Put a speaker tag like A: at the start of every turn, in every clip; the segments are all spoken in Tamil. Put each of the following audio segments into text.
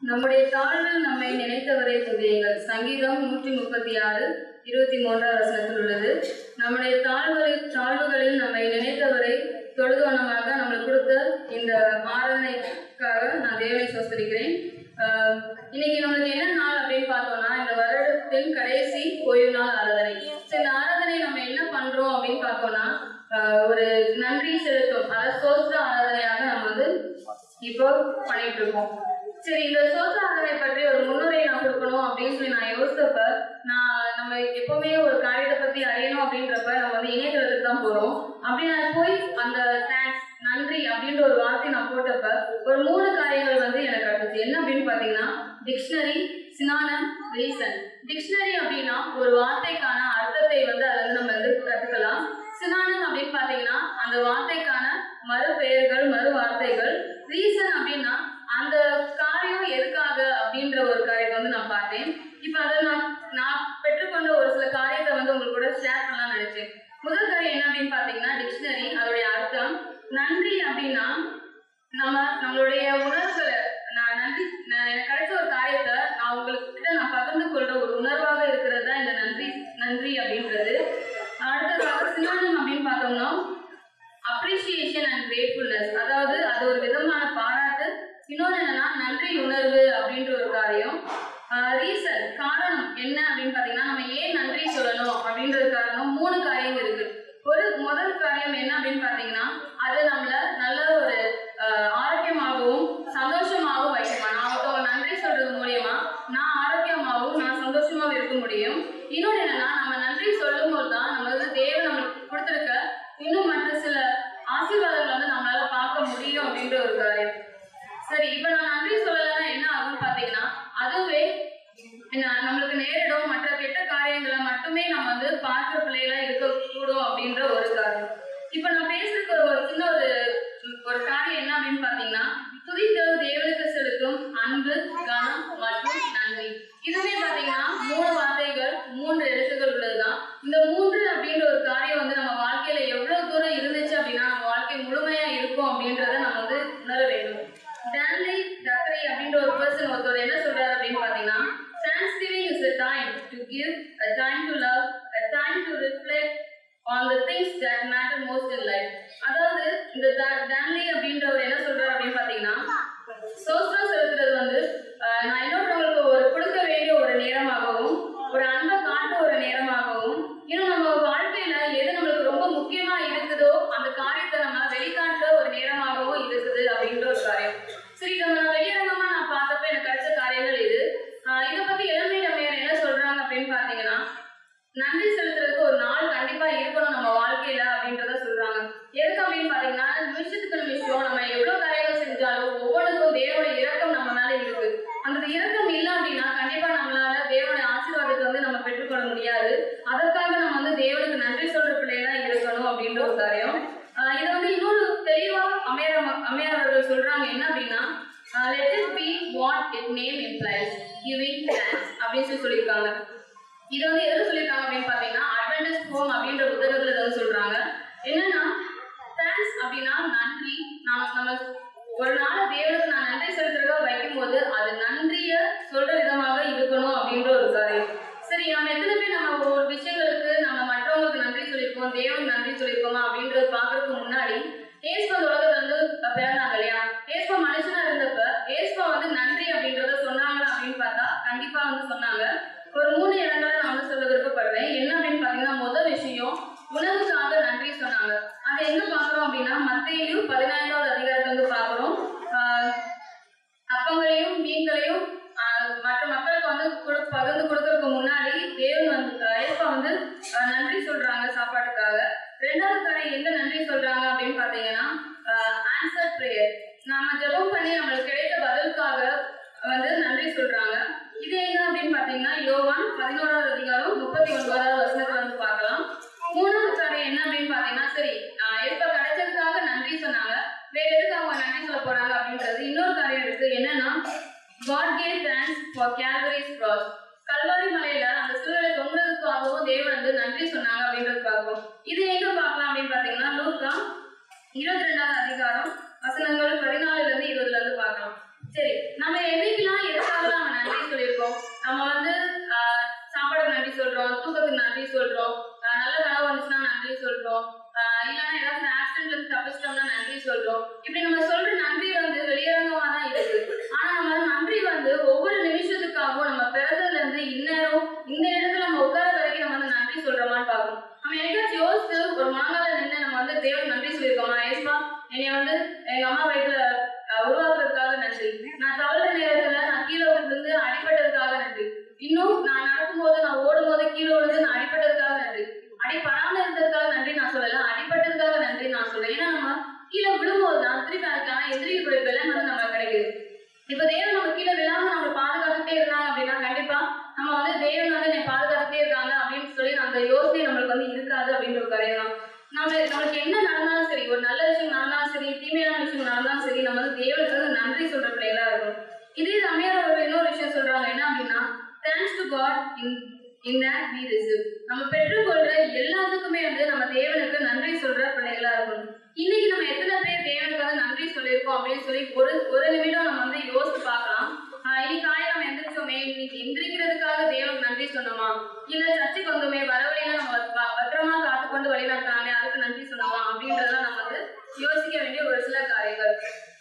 A: நம்முடைய தாழ்வில் நம்மை நினைத்தவரை துதியுங்கள் சங்கீதம் நூற்றி முப்பத்தி ஆறு இருபத்தி மூன்றாவது வசனத்தில் உள்ளது நம்முடைய தாழ்வுகளில் தாழ்வுகளில் நம்மை நினைத்தவரை தொழுதுவனமாக நம்மளுக்கு கொடுத்த இந்த ஆராதனைக்காக நான் தேவனை சோஸ்தரிக்கிறேன் ஆஹ் இன்னைக்கு நம்மளுக்கு என்ன நாள் அப்படின்னு பார்த்தோம்னா இந்த வருடத்தின் கடைசி ஓய்வு நாள் ஆராதனை So, இந்த ஆராதனை நம்ம என்ன பண்றோம் அப்படின்னு பார்த்தோம்னா ஆஹ் ஒரு நன்றி செலுத்தும் அதாவது சோஸ்திர ஆராதனையாக நம்ம வந்து இப்போ பண்ணிட்டு இருக்கோம் சரி இந்த சோத்த ஆராதனை பற்றி ஒரு முன்னுரை நான் கொடுக்கணும் அப்படின்னு சொல்லி நான் யோசிச்சப்ப நான் நம்ம எப்பவுமே ஒரு காரியத்தை பத்தி அறியணும் அப்படின்றப்ப நம்ம வந்து இணையதளத்துக்கு தான் போறோம் அப்படி நான் போய் அந்த தேங்க்ஸ் நன்றி அப்படின்ற ஒரு வார்த்தை நான் போட்டப்ப ஒரு மூணு காரியங்கள் வந்து எனக்கு கிடைச்சிச்சு என்ன அப்படின்னு பாத்தீங்கன்னா டிக்ஷனரி சினானம் ரீசன் டிக்ஷனரி அப்படின்னா ஒரு வார்த்தைக்கான அர்த்தத்தை வந்து அதுல இருந்து நம்ம வந்து கத்துக்கலாம் சினானம் அப்படின்னு பாத்தீங்கன்னா அந்த வார்த்தைக்கான மறுபெயர்கள் மறு வார்த்தைகள் ரீசன் அப்படின்னா அந்த காரியம் எதுக்காக அப்படின்ற ஒரு காரியத்தை வந்து நான் பார்த்தேன் இப்போ அதை நான் நான் பெற்றுக்கொண்ட ஒரு சில காரியத்தை வந்து உங்களுக்கு கூட ஷேர் பண்ணலாம்னு நினைச்சேன் முதல் காரியம் என்ன அப்படின்னு பார்த்தீங்கன்னா டிக்ஷனரி அதோடைய அர்த்தம் நன்றி அப்படின்னா நம்ம நம்மளுடைய உணர்வுகளை நான் நன்றி நான் எனக்கு கிடைச்ச ஒரு காரியத்தை நான் உங்களுக்கு கிட்ட நான் பகிர்ந்து கொள்ற ஒரு உணர்வாக இருக்கிறது தான் இந்த நன்றி நன்றி அப்படின்றது அடுத்ததாக சினானம் அப்படின்னு பார்த்தோம்னா அப்ரிசியேஷன் அண்ட் கிரேட்ஃபுல்னஸ் அதாவது அது ஒரு விதமான பாராட்டு இன்னொன்று என்னன்னா நன்றி உணர்வு அப்படின்ற ஒரு காரியம் ரீசன் காரணம் என்ன அப்படின்னு பார்த்தீங்கன்னா நம்ம ஏன் நன்றி சொல்லணும் அப்படின்றது காரணம் மூணு காரியம் இருக்கு ஒரு முதல் காரியம் என்ன அப்படின்னு பார்த்தீங்கன்னா அது நம்மள நல்ல ஒரு ஆஹ், ஆரோக்கியமாகவும் சந்தோஷமாகவும் வைக்குமா நான் ஒருத்தவங்க நன்றி சொல்றது மூலியமா நான் ஆரோக்கியமாகவும் நான் சந்தோஷமாகவும் இருக்க முடியும் இன்னொன்று என்னன்னா நம்ம நன்றி சொல்லும் போது தான் நம்ம வந்து தேவன் நம்மளுக்கு கொடுத்துருக்க இன்னும் மற்ற சில ஆசீர்வாதங்களை வந்து நம்மளால பார்க்க முடியும் அப்படின்ற ஒரு காரியம் சரி இப்ப நான் நன்றி சொல்லலைன்னா என்ன ஆகும்னு பாத்தீங்கன்னா அதுவே என்ன- நம்மளுக்கு நேரிடும் மற்ற கெட்ட காரியங்களை மட்டுமே நம்ம வந்து பார்க்கிற பிள்ளைகளா இருக்கக்கூடும் அப்படின்ற ஒரு காரியம் இப்ப நான் பேசுறதுக்கு ஒரு ஒரு சின்ன ஒரு ஒரு காரியம் என்ன அப்படின்னு பாத்தீங்கன்னா துதித்தல் தேவனுக்கு செலுத்தும் அன்பு கனம் மற்றும் நன்றி இதுவே பாத்தீங்கன்னா மூணு வார்த்தைகள் மூன்று எழுத்துக்கள் உள்ளதுதான் இந்த மூன்று அப்படின்ற ஒரு காரியம் வந்து நம்ம வாழ்க்கையில எவ்வளவு தூரம் இருந்துச்சு அப்படின்னா நம்ம வாழ்க்கை முழுமையா இருக்கும் அப்படின்றத நம்ம வந்து உணர வேண்டும் டேன்லி டக்கரி அப்படின்ற ஒரு பர்சன் ஒருத்தர் என்ன சொல்றாரு அப்படின்னு பாத்தீங்கன்னா Thanksgiving is a time to give, a time to love, a time to reflect on the things that matter most in life. அதாவது இந்த டா- டேன்லி அப்படின்றவர் என்ன சொல்றாரு அப்படின்னு பாத்தீங்கன்னா சோஸ்திரம் செலுத்துறது வந்து ஆஹ், நான் இன்னொருத்தவங்களுக்கு ஒரு கொடுக்க வேண்டிய ஒரு நேரமாகவும் ஒரு அன்பை காட்ட ஒரு நேரமாகவும் இன்னும் நம்ம வாழ்க்கையில எது நம்மளுக்கு ரொம்ப முக்கியமா இருக்குதோ அந்த காரியத்தை நம்ம வெளிக்காட்டுற ஒரு நேரமாகவும் இருக்குது அப்படின்ற ஒரு காரியம் சரி நம்ம நான் வெளியரங்கமா நான் பார்த்தப்ப எனக்கு கிடைச்ச காரியங்கள் இது ஆஹ், இதை பத்தி இளமை நம்மையார் என்ன சொல்றாங்க அப்படின்னு பாத்தீங்கன்னா நன்றி செலுத்துறதுக்கு ஒரு நாள் கண்டிப்பா இருக்கணும் நம்ம வாழ்க்கையில அப்படின்றத சொல்றாங்க எதுக்கு அப்படின்னு பாத்தீங்கன்னா நிமிஷத்துக்கு நிமிஷம் நம்ம எவ்வளவு காரியங்கள் செஞ்சாலும் ஒவ்வொன்றுக்கும் தேவனுடைய இரக்கம் நம்ம மேல இருக்கு அந்த இரக்கம் இல்ல அப்படின்னா கண்டிப்பா நம்மளால தேவனுடைய ஆசீர்வாதத்தை வந்து நம்ம பெற்றுக்கொள்ள முடியாது அதற்காக நம்ம வந்து தேவனுக்கு நன்றி சொல்ற பிள்ளைகளா இருக்கணும் அப்படின்ற ஒரு காரியம் ஆஹ் இதை வந்து இன்னொரு தெளிவா அமையார் அமையார் அவர்கள் சொல்றாங்க என்ன அப்படின்னா let it be what it name implies giving thanks அப்படின்னு சொல்லி சொல்லியிருக்காங்க இது வந்து எதுல சொல்லியிருக்காங்க அப்படின்னு பாத்தீங்கன்னா அட்வென்டஸ் ஹோம் அப்படின்ற புத்தகத்துல இதை வந்து சொல்றாங்க என்னன்னா தேங்க்ஸ் அப்படின்னா நன்றி நாம நம்ம ஒரு நாள் தேவனுக்கு நான் நன்றி செலுத்துறதுக்காக வைக்கும்போது அது நன்றிய சொல்ற விதமாக இருக்கணும் அப்படின்ற ஒரு காரியம் சரி நம்ம எத்தனை பேர் நம்ம ஒரு விஷயங்களுக்கு நம்ம மற்றவங்களுக்கு நன்றி சொல்லியிருக்கோம் தேவனுக்கு நன்றி சொல்லியிருக்கோமா அப்படின்றத பாக்குறதுக்கு முன்னாடி ஏஸ்பா இந்த உலகத்துல வந்து பிறந்தாங்க இல்லையா ஏஸ்பா மனுஷனா இருந்தப்ப ஏஸ்பா வந்து நன்றி அப்படின்றத சொன்னாங்க அப்படின்னு பார்த்தா கண்டிப்பா வந்து சொன்னாங்க ஒரு மூணு இடங்களை நான் வந்து சொல்ல விருப்பப்படுறேன் என்ன அப்படின்னு பாத்தீங்கன்னா முதல் விஷயம் உணவுக்காக நன்றி சொன்னாங்க அதை எங்க பாக்குறோம் அப்படின்னா மத்தையிலும் பதினைந்தாவது அதிகாரத்துல வந்து பாக்குறோம் ஆஹ் அப்பங்களையும் மீன்களையும் ஆஹ் மற்ற மக்களுக்கு வந்து கொடு- பகிர்ந்து கொடுக்கறதுக்கு முன்னாடி தேவன் வந்து ஐயப்பா வந்து ஆஹ் நன்றி சொல்றாங்க சாப்பாட்டுக்காக ரெண்டாவது காரியம் எங்க நன்றி சொல்றாங்க அப்படின்னு பாத்தீங்கன்னா ஆன்சர் ப்ரேயர் நாம ஜெபம் பண்ணி நம்மளுக்கு கிடைத்த பதிலுக்காக வந்து நன்றி சொல்றாங்க இது எங்க அப்படின்னு பாத்தீங்கன்னா யோவான் பதினோராவது அதிகாரம் முப்பத்தி ஒன்பதாவது வசனத்துல வந்து பார்க்கலாம் மூணாவது காரியம் என்ன அப்படின்னு பாத்தீங்கன்னா சரி ஆஹ் எப்ப கிடைச்சதுக்காக நன்றி சொன்னாங்க வேற எதுக்கு அவங்க நன்றி சொல்ல போறாங்க அப்படின்றது இன்னொரு காரியம் இருக்கு என்னன்னா God gave thanks for Calvary's cross Calvary மலையில அந்த சிலுவையில தொங்குறதுக்காகவும் தேவன் வந்து நன்றி சொன்னாங்க அப்படின்றது பார்ப்போம் இது எங்க பார்க்கலாம் அப்படின்னு பாத்தீங்கன்னா லூக்கா இருபத்தி ரெண்டாவது அதிகாரம் வசனங்கள் பதினாலுல இருந்து இருபதுல இருந்து பார்க்கலாம் சரி நம்ம என்னைக்கெல்லாம் எதை தப்பிச்சிட்டோம்னா நன்றி சொல்றோம் இப்படி நம்ம சொல்ற நன்றி வந்து வெளியரங்கமா தான் இருக்கு ஆனா நம்ம நன்றி வந்து ஒவ்வொரு நிமிஷத்துக்காகவும் நம்ம பிறந்ததுல இருந்து இந்நேரம் இந்த இடத்துல நம்ம உட்கார வரைக்கும் நம்ம வந்து நன்றி சொல்றோமான்னு பார்க்கணும் நம்ம என்னைக்காச்சும் யோசிச்சு ஒரு முழங்கால நின்று நம்ம வந்து தேவன் நன்றி சொல்லியிருக்கோமா ஏசுமா என்னை வந்து எங்க அம்மா வயிற்றுல அஹ், உருவாக்குறதுக்காக நன்றி நான் தவறுற நேரத்துல நான் கீழே விழுந்து அடிபட்டதுக்காக நன்றி இன்னும் நான் நடக்கும்போது நான் ஓடும் போது கீழே விழுந்து நான் அடிபட்டதுக்காக நன்றி அடிப்படாம இருந்ததுக்காக நன்றி நான் சொல்லல அடிபட்டதுக்காக நன்றி நான் சொல்றேன் ஏன்னா நம்ம கீழே விழும்போது தான் திருப்பி அதுக்கான எதிரிகளுடைய பலன் வந்து நமக்கு கிடைக்குது இப்ப தேவன் நம்ம கீழே விழாம நம்ம பாதுகாத்துட்டே இருந்தாங்க அப்படின்னா கண்டிப்பா நம்ம வந்து தேவன் வந்து என்னை பாதுகாத்துட்டே இருக்காங்க அப்படின்னு சொல்லி அந்த யோசனை நம்மளுக்கு வந்து இருக்காது அப்படின்ற ஒரு காரியம் தான் நம்ம நம்மளுக்கு என்ன நடந்தாலும் சரி ஒரு நல்ல விஷயம் நடந்தாலும் சரி தீமையான விஷயம் நடந்தாலும் சரி நம்ம வந்து தேவனுக்கு வந்து நன்றி சொல்ற பிள்ளைகளா இருக்கும் இதே அம்மையார் அவர்கள் இன்னொரு விஷயம் சொல்றாங்க என்ன அப்படின்னா thanks to God in in that we receive நம்ம பெற்றுக்கொள்ற எல்லாத்துக்குமே வந்து நம்ம தேவனுக்கு நன்றி சொல்ற பிள்ளைகளா இருக்கணும் இன்னைக்கு நம்ம எத்தனை பேர் தேவனுக்கு வந்து நன்றி சொல்லியிருக்கோம் அப்படின்னு சொல்லி ஒரு ஒரு நிமிடம் நம்ம வந்து யோசிச்சு பார்க்கலாம் ஆஹ் இன்னைக்கு காலை நம்ம எந்திரிச்சோமே இன்னைக்கு எந்திரிக்கிறதுக்காக தேவனுக்கு நன்றி சொன்னோமா இல்ல சர்ச்சுக்கு வந்தோமே வரவழியில நம்ம ப- பத்திரமா காத்துக்கொண்டு வழி நடத்தாங்களே அதுக்கு நன்றி சொன்னோமா அப்படின்றதெல்லாம் நம்ம வந்து யோசிக்க வேண்டிய ஒரு சில காரியங்கள்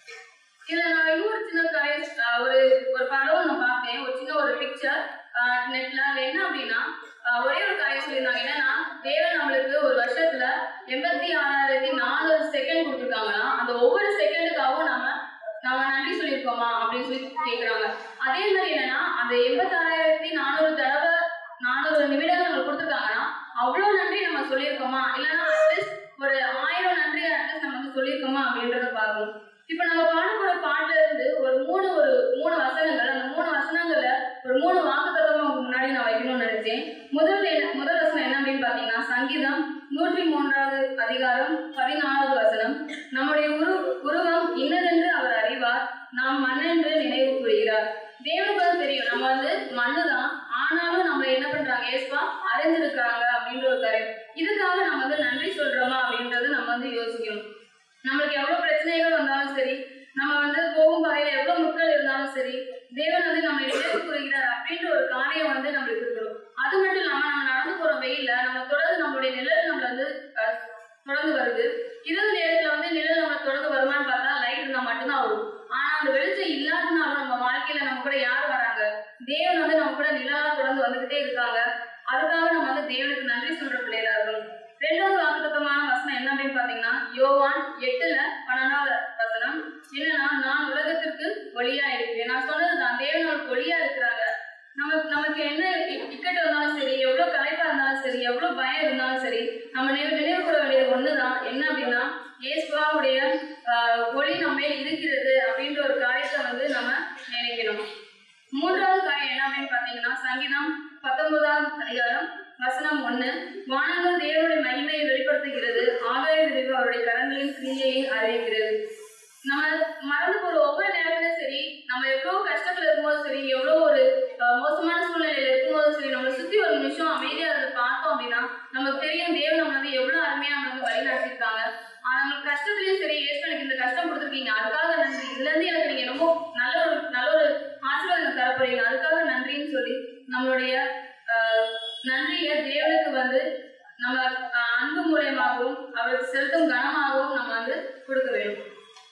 A: இதுல நான் இன்னொரு சின்ன காரியம் ஆஹ் ஒரு ஒரு படம் நான் பார்த்தேன் ஒரு சின்ன ஒரு பிக்சர் நெட்ல அது என்ன அப்படின்னா ஆஹ் ஒரே ஒரு காரியம் சொல்லியிருந்தாங்க என்னன்னா தேவன் நம்மளுக்கு ஒரு வருஷத்துல எண்பத்தி ஆறாயிரத்தி நானூறு செகண்ட் கொடுத்துருக்காங்கன்னா அந்த ஒவ்வொரு செகண்டுக்காகவும் நம்ம நம்ம நன்றி சொல்லியிருக்கோமா அப்படின்னு சொல்லி கேக்குறாங்க அதே மாதிரி என்னன்னா அந்த எண்பத்தாறாயிரத்தி நானூறு தடவை நானூறு நிமிடங்கள் நம்ம கொடுத்துருக்காங்கன்னா அவ்வளவு நன்றி நம்ம சொல்லியிருக்கோமா இல்லைன்னா அட்லீஸ்ட் ஒரு ஆயிரம் நன்றி அட்லீஸ்ட் நம்ம வந்து சொல்லியிருக்கோமா அப்படின்றத பார்க்கணும் இப்போ நம்ம பாட போற பாட்டுல இருந்து ஒரு மூணு ஒரு மூணு வசனங்கள் அந்த மூணு வசனங்கள்ல ஒரு மூணு வாக்குத்தத்தம் உங்களுக்கு முன்னாடி நான் வைக்கணும்னு நினைச்சேன் முதல் என்ன- முதல் வசனம் என்ன அப்படின்னு பாத்தீங்கன்னா சங்கீதம் நூற்றி மூன்றாவது அதிகாரம் பதினாறாவது வசனம் நம்முடைய உரு உருவம் இன்னதென்று அவர் அறிவார் நாம் மண்ணென்று நினைவு கூறுகிறார் தேவனுக்கு வந்து தெரியும் நம்ம வந்து மண்ணு தான் ஆனாலும் நம்ம என்ன பண்றாங்க ஏசுவா அறிஞ்சிருக்காங்க அப்படின்ற ஒரு காரியம் இதுக்காக நம்ம வந்து நன்றி சொல்றோமா அப்படின்றது நம்ம வந்து யோசிக்கணும் நம்மளுக்கு எவ்வளவு பிரச்சனைகள் வந்தாலும் சரி நம்ம வந்து போகும் பாதையில எவ்வளவு முட்கள் இருந்தாலும் சரி தேவன் வந்து நம்மளை நினைவு கூறுகிறார் அப்படின்ற ஒரு காரியம் வந்து நம்மளுக்கு இருக்கணும் அது மட்டும் இல்லாம நம்ம நடந்து போற வெயில்ல நம்ம தொடர்ந்து நம்மளுடைய நிழல் நம்மள வந்து அஹ், தொடர்ந்து வருது இரவு நேரத்துல வந்து நிழல் நம்ம தொடர்ந்து வருமான்னு பார்த்தா லைட் இருந்தா மட்டும்தான் வரும் ஆனா அந்த வெளிச்சம் இல்லாதனாலும் நம்ம வாழ்க்கையில நம்ம கூட யார் வராங்க தேவன் வந்து நம்ம கூட நிழலா தொடர்ந்து வந்துகிட்டே இருக்காங்க அதுக்காக நம்ம வந்து தேவனுக்கு நன்றி சொல்ற பிள்ளைகளா இருக்கணும் ரெண்டாவது வாக்குத்தத்தமான வசனம் என்ன அப்படின்னு பாத்தீங்கன்னா யோவான் எட்டுல பன்னெண்டாவது வசனம் என்னன்னா நான் உலகத்திற்கு ஒளியா இருக்கிறேன் நான் சொன்னதுதான் தேவன் நமக்கு ஒளியா இருக்கிறாங்க நமக்கு நமக்கு என்ன இ- இக்கட்டு இருந்தாலும் சரி எவ்வளவு களைப்பா இருந்தாலும் சரி எவ்வளவு பயம் இருந்தாலும் சரி நம்ம நினைவு நினைவு கூற வேண்டியது ஒண்ணுதான் என்ன அப்படின்னா இயேசுவாவுடைய ஆஹ், ஒளி நம்ம மேல் இருக்கிறது அப்படின்ற ஒரு காரியத்தை வந்து நம்ம நினைக்கணும் மூன்றாவது காரியம் என்ன அப்படின்னு பாத்தீங்கன்னா சங்கீதம் பத்தொன்பதாவது அதிகாரம் வசனம் ஒண்ணு வானங்கள் தேவனுடைய மகிமையை வெளிப்படுத்துகிறது ஆகாய விரிவு அவருடைய கரங்களின் கிரியையை அறிவிக்கிறது நம்ம மறந்து போற ஒவ்வொரு நேரத்திலும் சரி நம்ம எவ்வளவு கஷ்டத்துல இருக்கும்போது சரி எவ்வளவு ஒரு அஹ், மோசமான சூழ்நிலையில இருக்கும்போது சரி நம்மளை சுத்தி ஒரு நிமிஷம் அமைதியா அதை பார்த்தோம் அப்படின்னா நமக்கு தெரியும் தேவன் நம்ம வந்து எவ்வளவு அருமையா நம்ம வந்து வழி நடத்திருக்காங்க ஆனா நம்மளுக்கு கஷ்டத்துலயும் சரி ஏசு எனக்கு இந்த கஷ்டம் கொடுத்துருக்கீங்க அதுக்காக நன்றி இதுல இருந்து எனக்கு நீங்க ரொம்ப நல்ல ஒரு நல்ல ஒரு ஆசீர்வாதம் தர போறீங்க அதுக்காக நன்றின்னு சொல்லி நம்மளுடைய ஆஹ், நன்றியை தேவனுக்கு வந்து நம்ம ஆஹ், அன்பு மூலியமாகவும் அவருக்கு செலுத்தும் கனமாகவும் நம்ம வந்து கொடுக்க வேண்டும்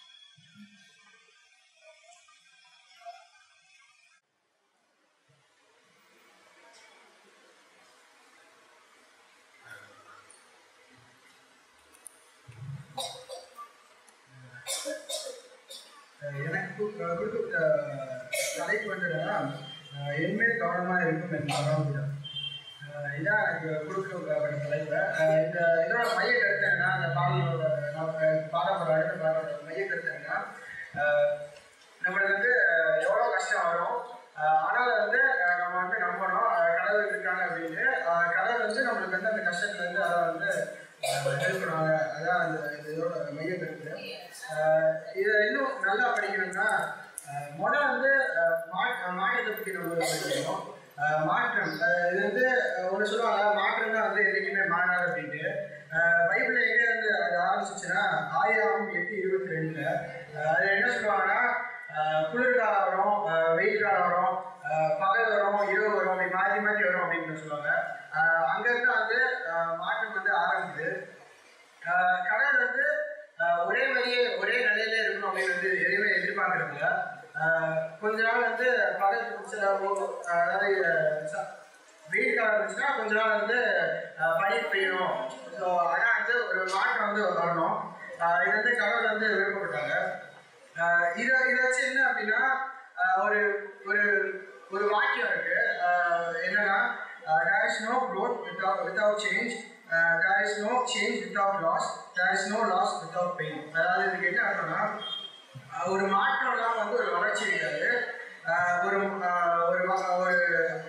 B: அஹ் எனக்கு கு- அஹ் கொடுத்த அஹ், தலைப்பு வந்து என்னன்னா அஹ், என்மேல் கவனமாக இருக்கும் என் மகன் இதான் எனக்கு கொடுக்கப்பட்ட தலைப்பு அஹ், இந்த இதோட மைய கருத்து என்னன்னா அந்த பாடலோட நம்ம பாடப்போட அடுத்த பாடலோட மைய கருத்து என்னன்னா அஹ், நம்மளுக்கு வந்து அஹ், எவ்வளோ கஷ்டம் வரும் அஹ், ஆனால் வந்து அஹ், நம்ம வந்து நம்பணும் அஹ், கடவுள் இருக்காங்க அப்படின்னு அஹ், கடவுள் வந்து நம்மளுக்கு வந்து அந்த கஷ்டத்துல இருந்து அதை வந்து ஹெல்ப் பண்ணுவாங்க அதான் அந்த இந்த இதோட மைய கருத்து அஹ், இதை இன்னும் நல்லா படிக்கணும்னா அஹ், முதல்ல வந்து அஹ், மா- மாற்றத்தை பற்றி நம்ம படிக்கணும் அஹ், மாற்றம் அஹ், இது வந்து ஒன்று சொல்லுவாங்க மாற்றம் தான் வந்து என்றைக்குமே மாறாது அப்படின்ட்டு அஹ், பைபிள்ல எங்கே வந்து அது ஆரம்பிச்சிச்சுன்னா ஆயிரம் எட்டு இருபத்தி ரெண்டுல அது என்ன சொல்லுவாங்கன்னா அஹ், குளிர்காலம் வரும் அஹ், வெயில் காலம் வரும் அஹ், பகல் வரும் இரவு வரும் அப்படி மாற்றி மாற்றி வரும் அப்படின்னு சொல்லுவாங்க அஹ், அங்கிருந்து வந்து அஹ், மாற்றம் வந்து ஆரம்பிக்குது ஆஹ் கடவுள் வந்து ஆஹ் எதிர்பார்க்கறதுல ஆஹ் கொஞ்ச நாள் வந்து பகல் சில ஓ- அதாவது ச- வெயில் காலம் இருந்துச்சுன்னா கொஞ்ச நாள் வந்து ஆஹ் பனி பெய்யணும் ஸோ அதான் வந்து ஒரு மாற்றம் வந்து வரணும் ஆஹ் இது வந்து கடவுள் வந்து விருப்பப்பட்டாங்க ஆஹ் இதை இதை வச்சு என்ன அப்படின்னா ஆஹ் ஒரு ஒரு ஒரு வாக்கியம் இருக்கு ஆஹ் என்னன்னா there is no growth without without change uh, there is no change without loss there is no loss without pain அதாவது இதுக்கு என்ன அர்த்தம்னா ஆஹ் ஒரு மாற்றம் இல்லாம வந்து ஒரு வளர்ச்சி இருக்காது ஆஹ் ஒரு ஆஹ் ஒரு வ- ஒரு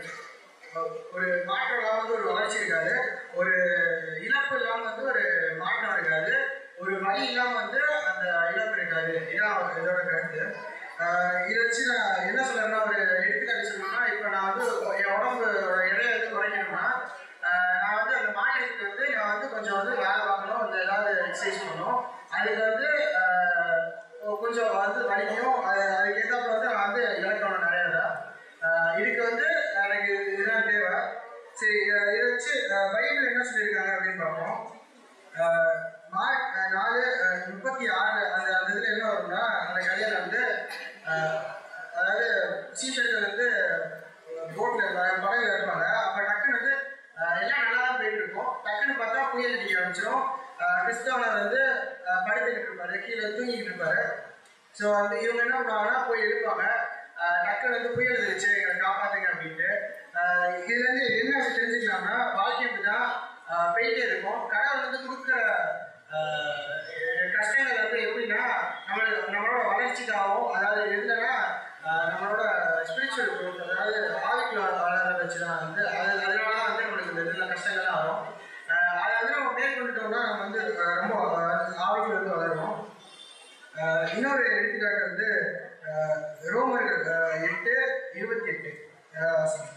B: ஒரு மாற்றம் இல்லாம வந்து ஒரு வளர்ச்சி இருக்காது ஒரு இழப்பு இல்லாம வந்து ஒரு மாற்றம் இருக்காது ஒரு வழி இல்லாம வந்து அந்த இழப்பு இருக்காது இதான் இதோட கருத்து ஆஹ் இதை வச்சு நான் என்ன சொல்றேன்னா ஒரு எடுத்துக்காட்டு சொல்லணும்னா இப்போ நான் வந்து என் உடம்போட எடையை வந்து குறைக்கணும்னா ஆஹ் நான் வந்து அந்த மாநிலத்துக்கு வந்து நான் வந்து கொஞ்சம் வந்து வேலை பார்க்கணும் அந்த ஏதாவது எக்ஸசைஸ் பண்ணணும் அதுக்கு வந்து ஆஹ் கொஞ்சம் வந்து வலிக்கும் அது அதுக்கு ஏற்றாப்புல வந்து நான் வந்து இலக்கணும் நிறையா தான் ஆஹ் இதுக்கு வந்து எனக்கு இதுதான் தேவை சரி இதை இதை வச்சு ஆஹ் பைபிள் என்ன சொல்லியிருக்காங்க அப்படின்னு பார்ப்போம் ஆஹ் மார்க் ஆஹ் நாலு ஆஹ் முப்பத்தி ஆறு அந்த அந்த இதில் என்ன வரும்னா அந்த கதையில வந்து ஆஹ் அதாவது சீஷர்கள் வந்து போட்டில் படகுல இருப்பாங்க அப்போ டக்குன்னு வந்து ஆஹ் எல்லாம் நல்லா தான் போயிட்டு இருக்கும் டக்குன்னு பார்த்தா புயல் அடிக்க ஆரம்பிச்சிடும் கிறிஸ்தவனர் வந்து ஆஹ் படுத்துக்கிட்டு இருப்பாரு கீழே தூங்கிக்கிட்டு இருப்பாரு ஸோ வந்து இவங்க என்ன பண்ணுவாங்கன்னா போய் எழுப்பாங்க ஆஹ் டக்குனு வந்து புயல் இருந்துச்சு எங்களை காப்பாத்துங்க அப்படின்ட்டு ஆஹ் இதுல இருந்து என்ன தெரிஞ்சுக்கலாம்னா வாழ்க்கை இப்படிதான் ஆஹ் போயிட்டே இருக்கும் கடவுள் வந்து கொடுக்குற ஆஹ் கஷ்டங்கள் வந்து எப்படின்னா நம்மளோட நம்மளோட வளர்ச்சிக்காகவும் அதாவது எதுலன்னா ஆஹ் நம்மளோட ஸ்பிரிச்சுவல் growth அதாவது ஆவிக்குள்ள வளர வச்சு தான் வந்து அது அதனால தான் வந்து நம்மளுக்கு இந்த இதில் கஷ்டங்கள்லாம் வரும் ஆஹ் அதை வந்து நம்ம மேற்கொண்டுட்டோம்னா நம்ம வந்து ஆஹ் ரொம்ப ஆஹ் ஆவிக்குள்ள வந்து வளருவோம் ஆஹ் இன்னொரு எடுத்துக்காட்டு வந்து ஆஹ் ரோமர்கள் ஆஹ் எட்டு இருபத்தி எட்டு ஆஹ் வாசிங்க.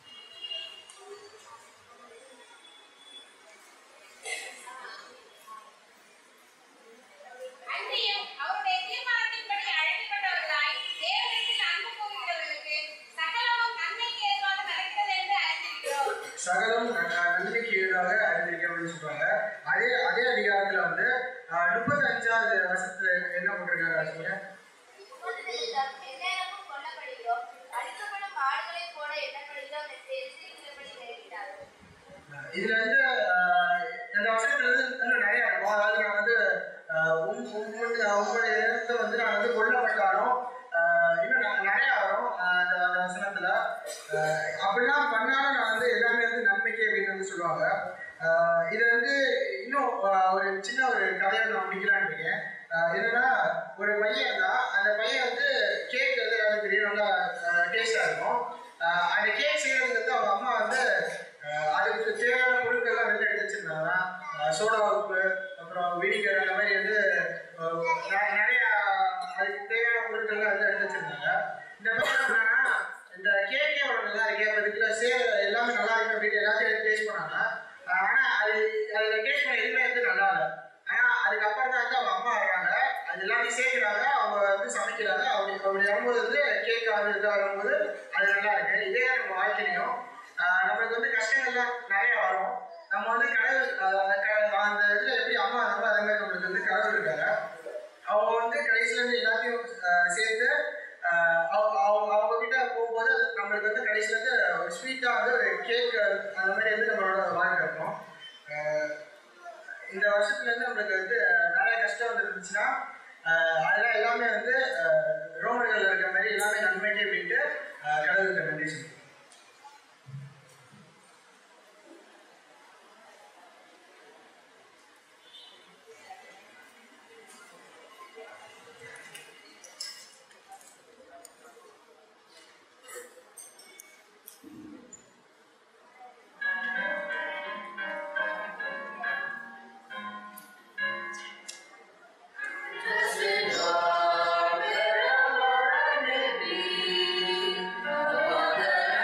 C: அன்றியும் அவருடைய தீர்மானத்தின்படி அழைக்கப்பட்டவர்களாய் தேவனிடத்தில் அன்பு கூறுகிறவர்களுக்கு சகலமும் நன்மைக்கு ஏதுவாக நடக்கிறது என்று அறிந்திருக்கிறோம்
B: சகலம் ந- நன்மைக்கு ஈடாக அறிந்திருக்க அப்படின்னு சொல்றாங்க அதே அதே அதிகாரத்துல வந்து ஆஹ் முப்பத்தி அஞ்சாவது வருஷத்துல என்ன பண்றாங்க வாசிங்க.
D: இப்பொழுது நிமித்தம் எந்நேரமும் கொல்லப்படுகிறோம் அடிக்கப்படும் ஆடுகளைப் போல எண்ணப்படுகிறோம் என்று எச்சரிக்கிறபடி நேரிட்டார்கள்
B: ஆஹ் இதுல வந்து ஆஹ் இந்த வருஷத்துல வந்து இன்னும் நிறைய இருக்கும் அதாவது நான் வந்து ஆஹ் உம் உம்முடைய உங்களுடைய இடத்துல வந்து நான் வந்து கொல்லப்பட்டாலும் ஆஹ் இன்னும் ந- நிறைய வரும் ஆஹ் அந்த அந்த வசனத்துல ஆஹ் அப்படிலாம் பண்ணாலும் நான் வந்து எல்லாமே வந்து நன்மைக்கே அப்படின்னு வந்து சொல்லுவாங்க ஆஹ் இது வந்து இன்னும் ஆஹ் ஒரு சின்ன ஒரு கதையை நான் முடிக்கலான்னு இருக்கேன் ஆஹ் என்னன்னா ஒரு பையன் இருந்தா அந்த பையன் வந்து கேக் வந்து எனக்கு தெரியும் நல்லா டேஸ்டா இருக்கும் ஆஹ் அந்த கேக் செய்யறதுக்கு வந்து அவங்க அம்மா வந்து ஆஹ் அதுக்கு தேவையான பொருட்கள் எல்லாம் வெளில எடுத்து வச்சிருந்தாங்க ஆஹ் சோடா உப்பு அப்புறம் வினிகர் அந்த மாதிரி வந்து ஆஹ் நெ- நிறைய அதுக்கு தேவையான பொருட்கள் எல்லாம் வந்து எடுத்து வச்சிருந்தாங்க இந்த மாதிரி என்ன பண்ணாங்கன்னா இந்த கேக்கே அவ்வளோ நல்லா இருக்கு அப்போ இதுக்குள்ள சேர எல்லாமே நல்லா இருக்கு அப்படின்னு எல்லாத்தையும் டேஸ்ட் பண்ணாங்க ஆஹ் ஆனா அது அதுல டேஸ்ட் பண்ண எதுவுமே வந்து நல்லா இல்லை ஆனா அதுக்கப்புறம் தான் வந்து அவங்க அம்மா வர்றாங்க அது எல்லாத்தையும் சேர்க்கிறாங்க அவங்க வந்து சமைக்கிறாங்க அப்படி அப்படி வரும்போது வந்து கேக் அது இது வரும்போது அது நல்லா இருக்கு இதே தான் நம்ம வாழ்க்கையிலையும் ஆஹ் நம்மளுக்கு வந்து கஷ்டங்கள்லாம் நிறைய வரும் நம்ம வந்து கடவுள் ஆஹ் க- அந்த இதுல எப்படி அம்மா நம்ம அதே மாதிரி நம்மளுக்கு வந்து கடவுள் இருக்காங்க அவங்க வந்து கடைசியில இருந்து எல்லாத்தையும் ஆஹ் சேர்த்து ஆஹ் அவங்க அவங்க அவங்க கிட்ட போகும்போது நம்மளுக்கு வந்து கடைசியில இருந்து ஒரு ஸ்வீட்டா வந்து ஒரு கேக் அந்த மாதிரி வந்து நம்மளோட வாழ்க்கை இருக்கும் ஆஹ் இந்த வருஷத்துல இருந்து நம்மளுக்கு வந்து நிறைய கஷ்டம் வந்து இருந்துச்சுன்னா ஆஹ் அதெல்லாம் எல்லாமே வந்து ஆஹ் ரோமர்கள் இருக்க மாதிரி எல்லாமே நன்மைக்கு அப்படின்ட்டு ஆஹ் கடவுளுக்கு நன்றி சொல்லுவோம்
A: Just in our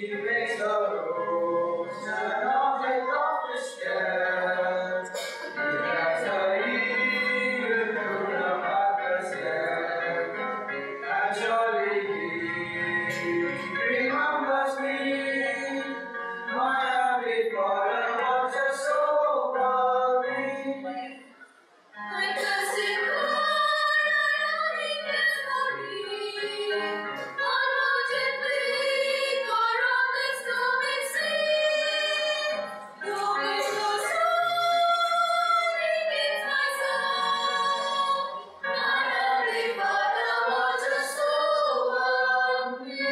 B: makes the rose an object of his care. He has a eagle to the harvest land. And surely he remembers me. My happy father was just so proud of me.
D: I trust in God, I cares for me. On mountain peak or on the stormy sea, though it goes on, He keeps my soul. My heavenly Father watches over me.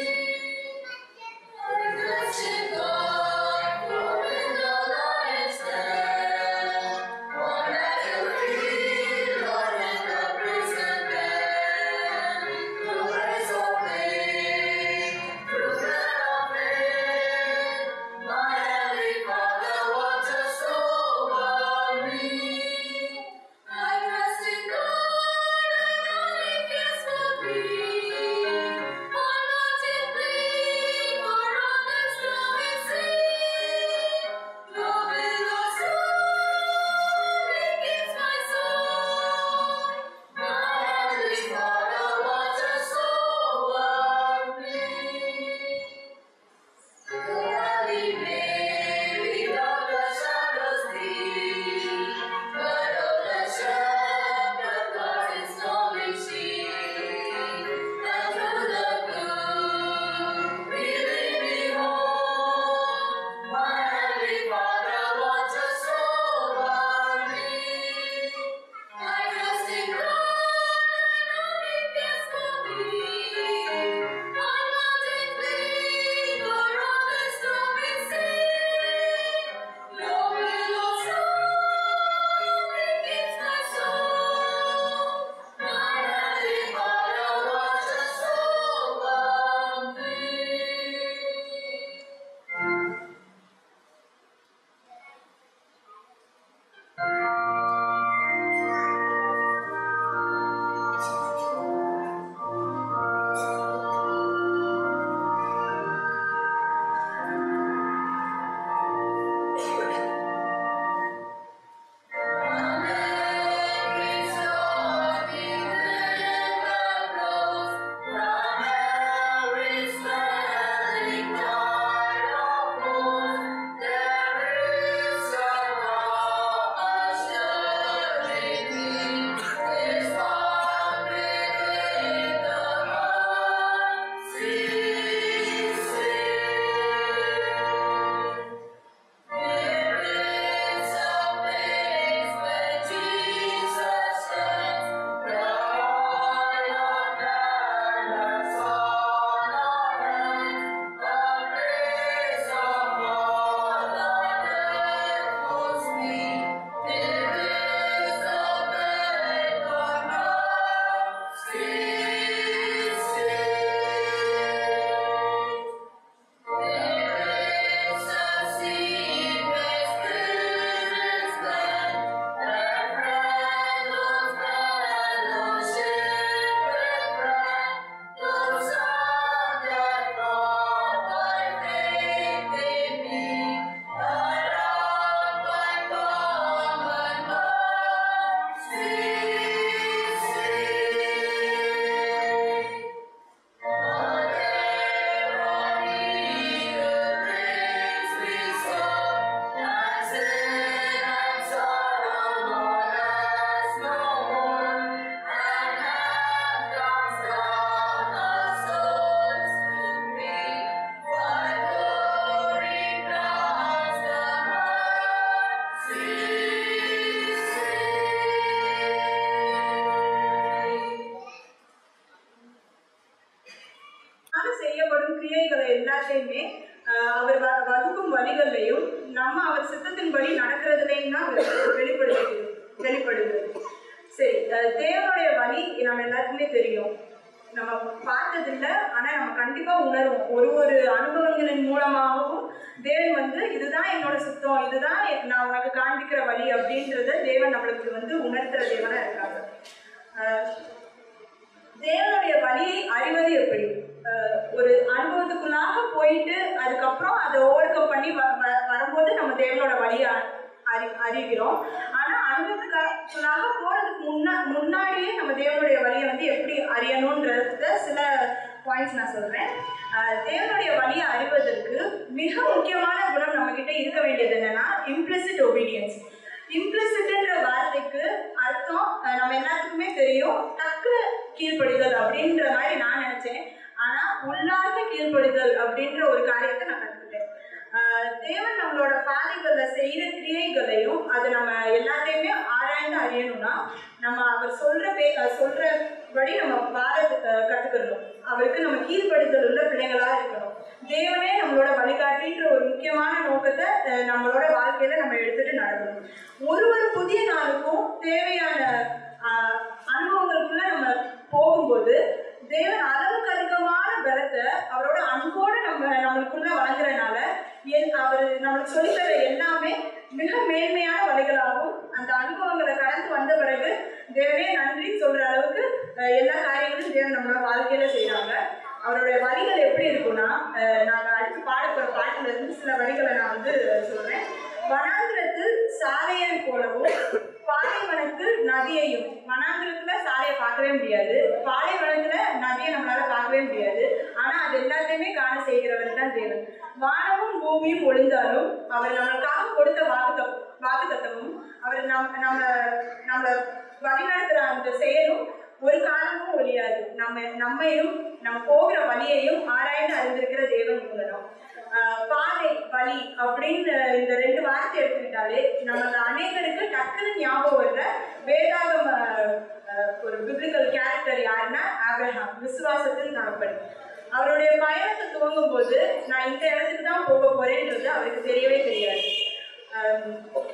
D: I trust in God, for in the lion's den, on battlefield or in the prison pen, through ways of pain, through that of pain, my heavenly Father watches over me. I trust in God, I know He cares for me. On mountain peak or on the stormy sea, though billows roll, He keeps my soul. My heavenly Father watches over me. The valley may be dark, the shadows deep, but of the shepherd God is stormy sheep. And through the gloom, we lead me home. My heavenly Father watches over me. I trust in God, I know He cares for me. On mountain peak or on the stormy sea, though billows roll, He keeps my soul. My heavenly Father watches over me. There is a place where Jesus stands, the Lord of darkness on our hands, a place of all on earth most be. There is a bed for love, still, still. There is a secret spirit's land, where friend fellowship befriend those that brought by faith in me, around by common bond, still, still.
E: அதனால செய்யப்படும் கிரியைகளை எல்லாத்தையுமே ஆஹ், அவர் வ- வகுக்கும் வழிகள்லையும் நம்ம அவர் சித்தத்தின்படி நடக்கிறதுலையும் தான் வெளி- வெளிப்படுது வெளிப்படுது சரி அஹ், தேவனுடைய வழி நம்ம எல்லாருக்குமே தெரியும் நம்ம பார்த்ததில்ல ஆனா நம்ம கண்டிப்பா உணர்வோம் ஒரு ஒரு அனுபவங்களின் மூலமாகவும் தேவன் வந்து இதுதான் என்னோட சுத்தம் இதுதான் எ- நான் உனக்கு காண்பிக்கிற வழி அப்படின்றத தேவன் நம்மளுக்கு வந்து உணர்த்துற தேவனா இருக்காங்க ஆஹ், தேவனுடைய வழியை அறிவது எப்படி அஹ், ஒரு அனுபவத்துக்குள்ளாக போயிட்டு அதுக்கப்புறம் அதை ஓவர் கம் பண்ணி வ- வ- வரும்போது நம்ம தேவனோட வழியை அறி அறிகிறோம் ஆனா அனுபவத்துக்குள்ளாக போறதுக்கு முன்னா முன்னாடியே நம்ம தேவனுடைய வழியை வந்து எப்படி அறியணுன்றத சில பாயிண்ட்ஸ் நான் சொல்றேன் அஹ், தேவனுடைய வழியை அறிவதற்கு மிக முக்கியமான குணம் நம்ம கிட்ட இருக்க வேண்டியது என்னன்னா implicit obedience இம்ப்ளிசிட்ன்ற வார்த்தைக்கு அர்த்தம் அஹ், நம்ம எல்லாத்துக்குமே தெரியும் டக்கு கீழ்ப்படிதல் அப்படின்ற மாதிரி நான் நினைச்சேன் ஆனா உள்ளார்ந்த கீழ்ப்படிதல் அப்படின்ற ஒரு காரியத்தை நான் கத்துக்கிட்டேன் ஆஹ், தேவன் நம்மளோட பாதைகள்ல செய்யற கிரியைகளையும் அதை நம்ம எல்லாத்தையுமே ஆராய்ந்து அறியணும்னா நம்ம அவர் சொல்ற பே அஹ், சொல்றபடி நம்ம வாழ அஹ், கத்துக்கணும் அவருக்கு நம்ம கீழ்ப்படுதல் உள்ள பிள்ளைகளா இருக்கணும் தேவனே நம்மளோட வழிகாட்டின்ற ஒரு முக்கியமான நோக்கத்தை அஹ், நம்மளோட வாழ்க்கையில நம்ம எடுத்துட்டு நடக்கணும் ஒரு ஒரு புதிய நாளுக்கும் தேவையான ஆஹ், அனுபவங்களுக்குள்ள நம்ம போகும்போது தேவன் அளவுக்கு அதிகமான பலத்தை அவரோட அன்போடு நம்ம நம்மளுக்குள்ள வழங்குறனால என் அவர் நம்மளுக்கு சொல்லித்தர எல்லாமே மிக மேன்மையான வழிகளாகவும் அந்த அனுபவங்களை கடந்து வந்த பிறகு தேவனே நன்றி சொல்ற அளவுக்கு அஹ், எல்லா காரியங்களும் தேவன் நம்மளோட வாழ்க்கையில செய்றாங்க அவருடைய வரிகள் எப்படி இருக்கும்னா அஹ், நாங்க அடுத்து பாட போற பாட்டுல இருந்து சில வரிகளை நான் வந்து சொல்றேன் வனாந்திரத்தில் சாலையை போலவும் பாலைவனத்தில் நதியையும் வனாந்திரத்துல சாலையை பார்க்கவே முடியாது பாலைவனத்துல நதியை நம்மளால பார்க்கவே முடியாது ஆனா அது எல்லாத்தையுமே காண செய்கிறவர் தான் தேவன் வானமும் பூமியும் ஒளிந்தாலும் அவர் நம்மளுக்காக கொடுத்த வாக்கு வாக்கு தத்தமும் அவர் நம் நம்ம நம்ம வழிநடத்துற அந்த செயலும் ஒரு காலமும் ஒழியாது நம்ம நம்மையும் நம்ம போகிற வழியையும் ஆராய்ந்து அறிந்திருக்கிற தேவன் இவங்கதான் ஆஹ் பாதை வழி அப்படின்னு இந்த ரெண்டு வார்த்தை எடுத்துக்கிட்டாலே நமக்கு அநேகருக்கு டக்குன்னு ஞாபகம் வர்ற வேதாகம் ஆஹ், ஆஹ், ஒரு பிப்ளிக்கல் கேரக்டர் யாருன்னா ஆப்ரஹாம் விசுவாசத்தில் நடப்பது அவருடைய பயணத்தை துவங்கும் போது நான் இந்த இடத்துக்கு தான் போக போறேன்றது அவருக்கு தெரியவே தெரியாது ஆஹ்,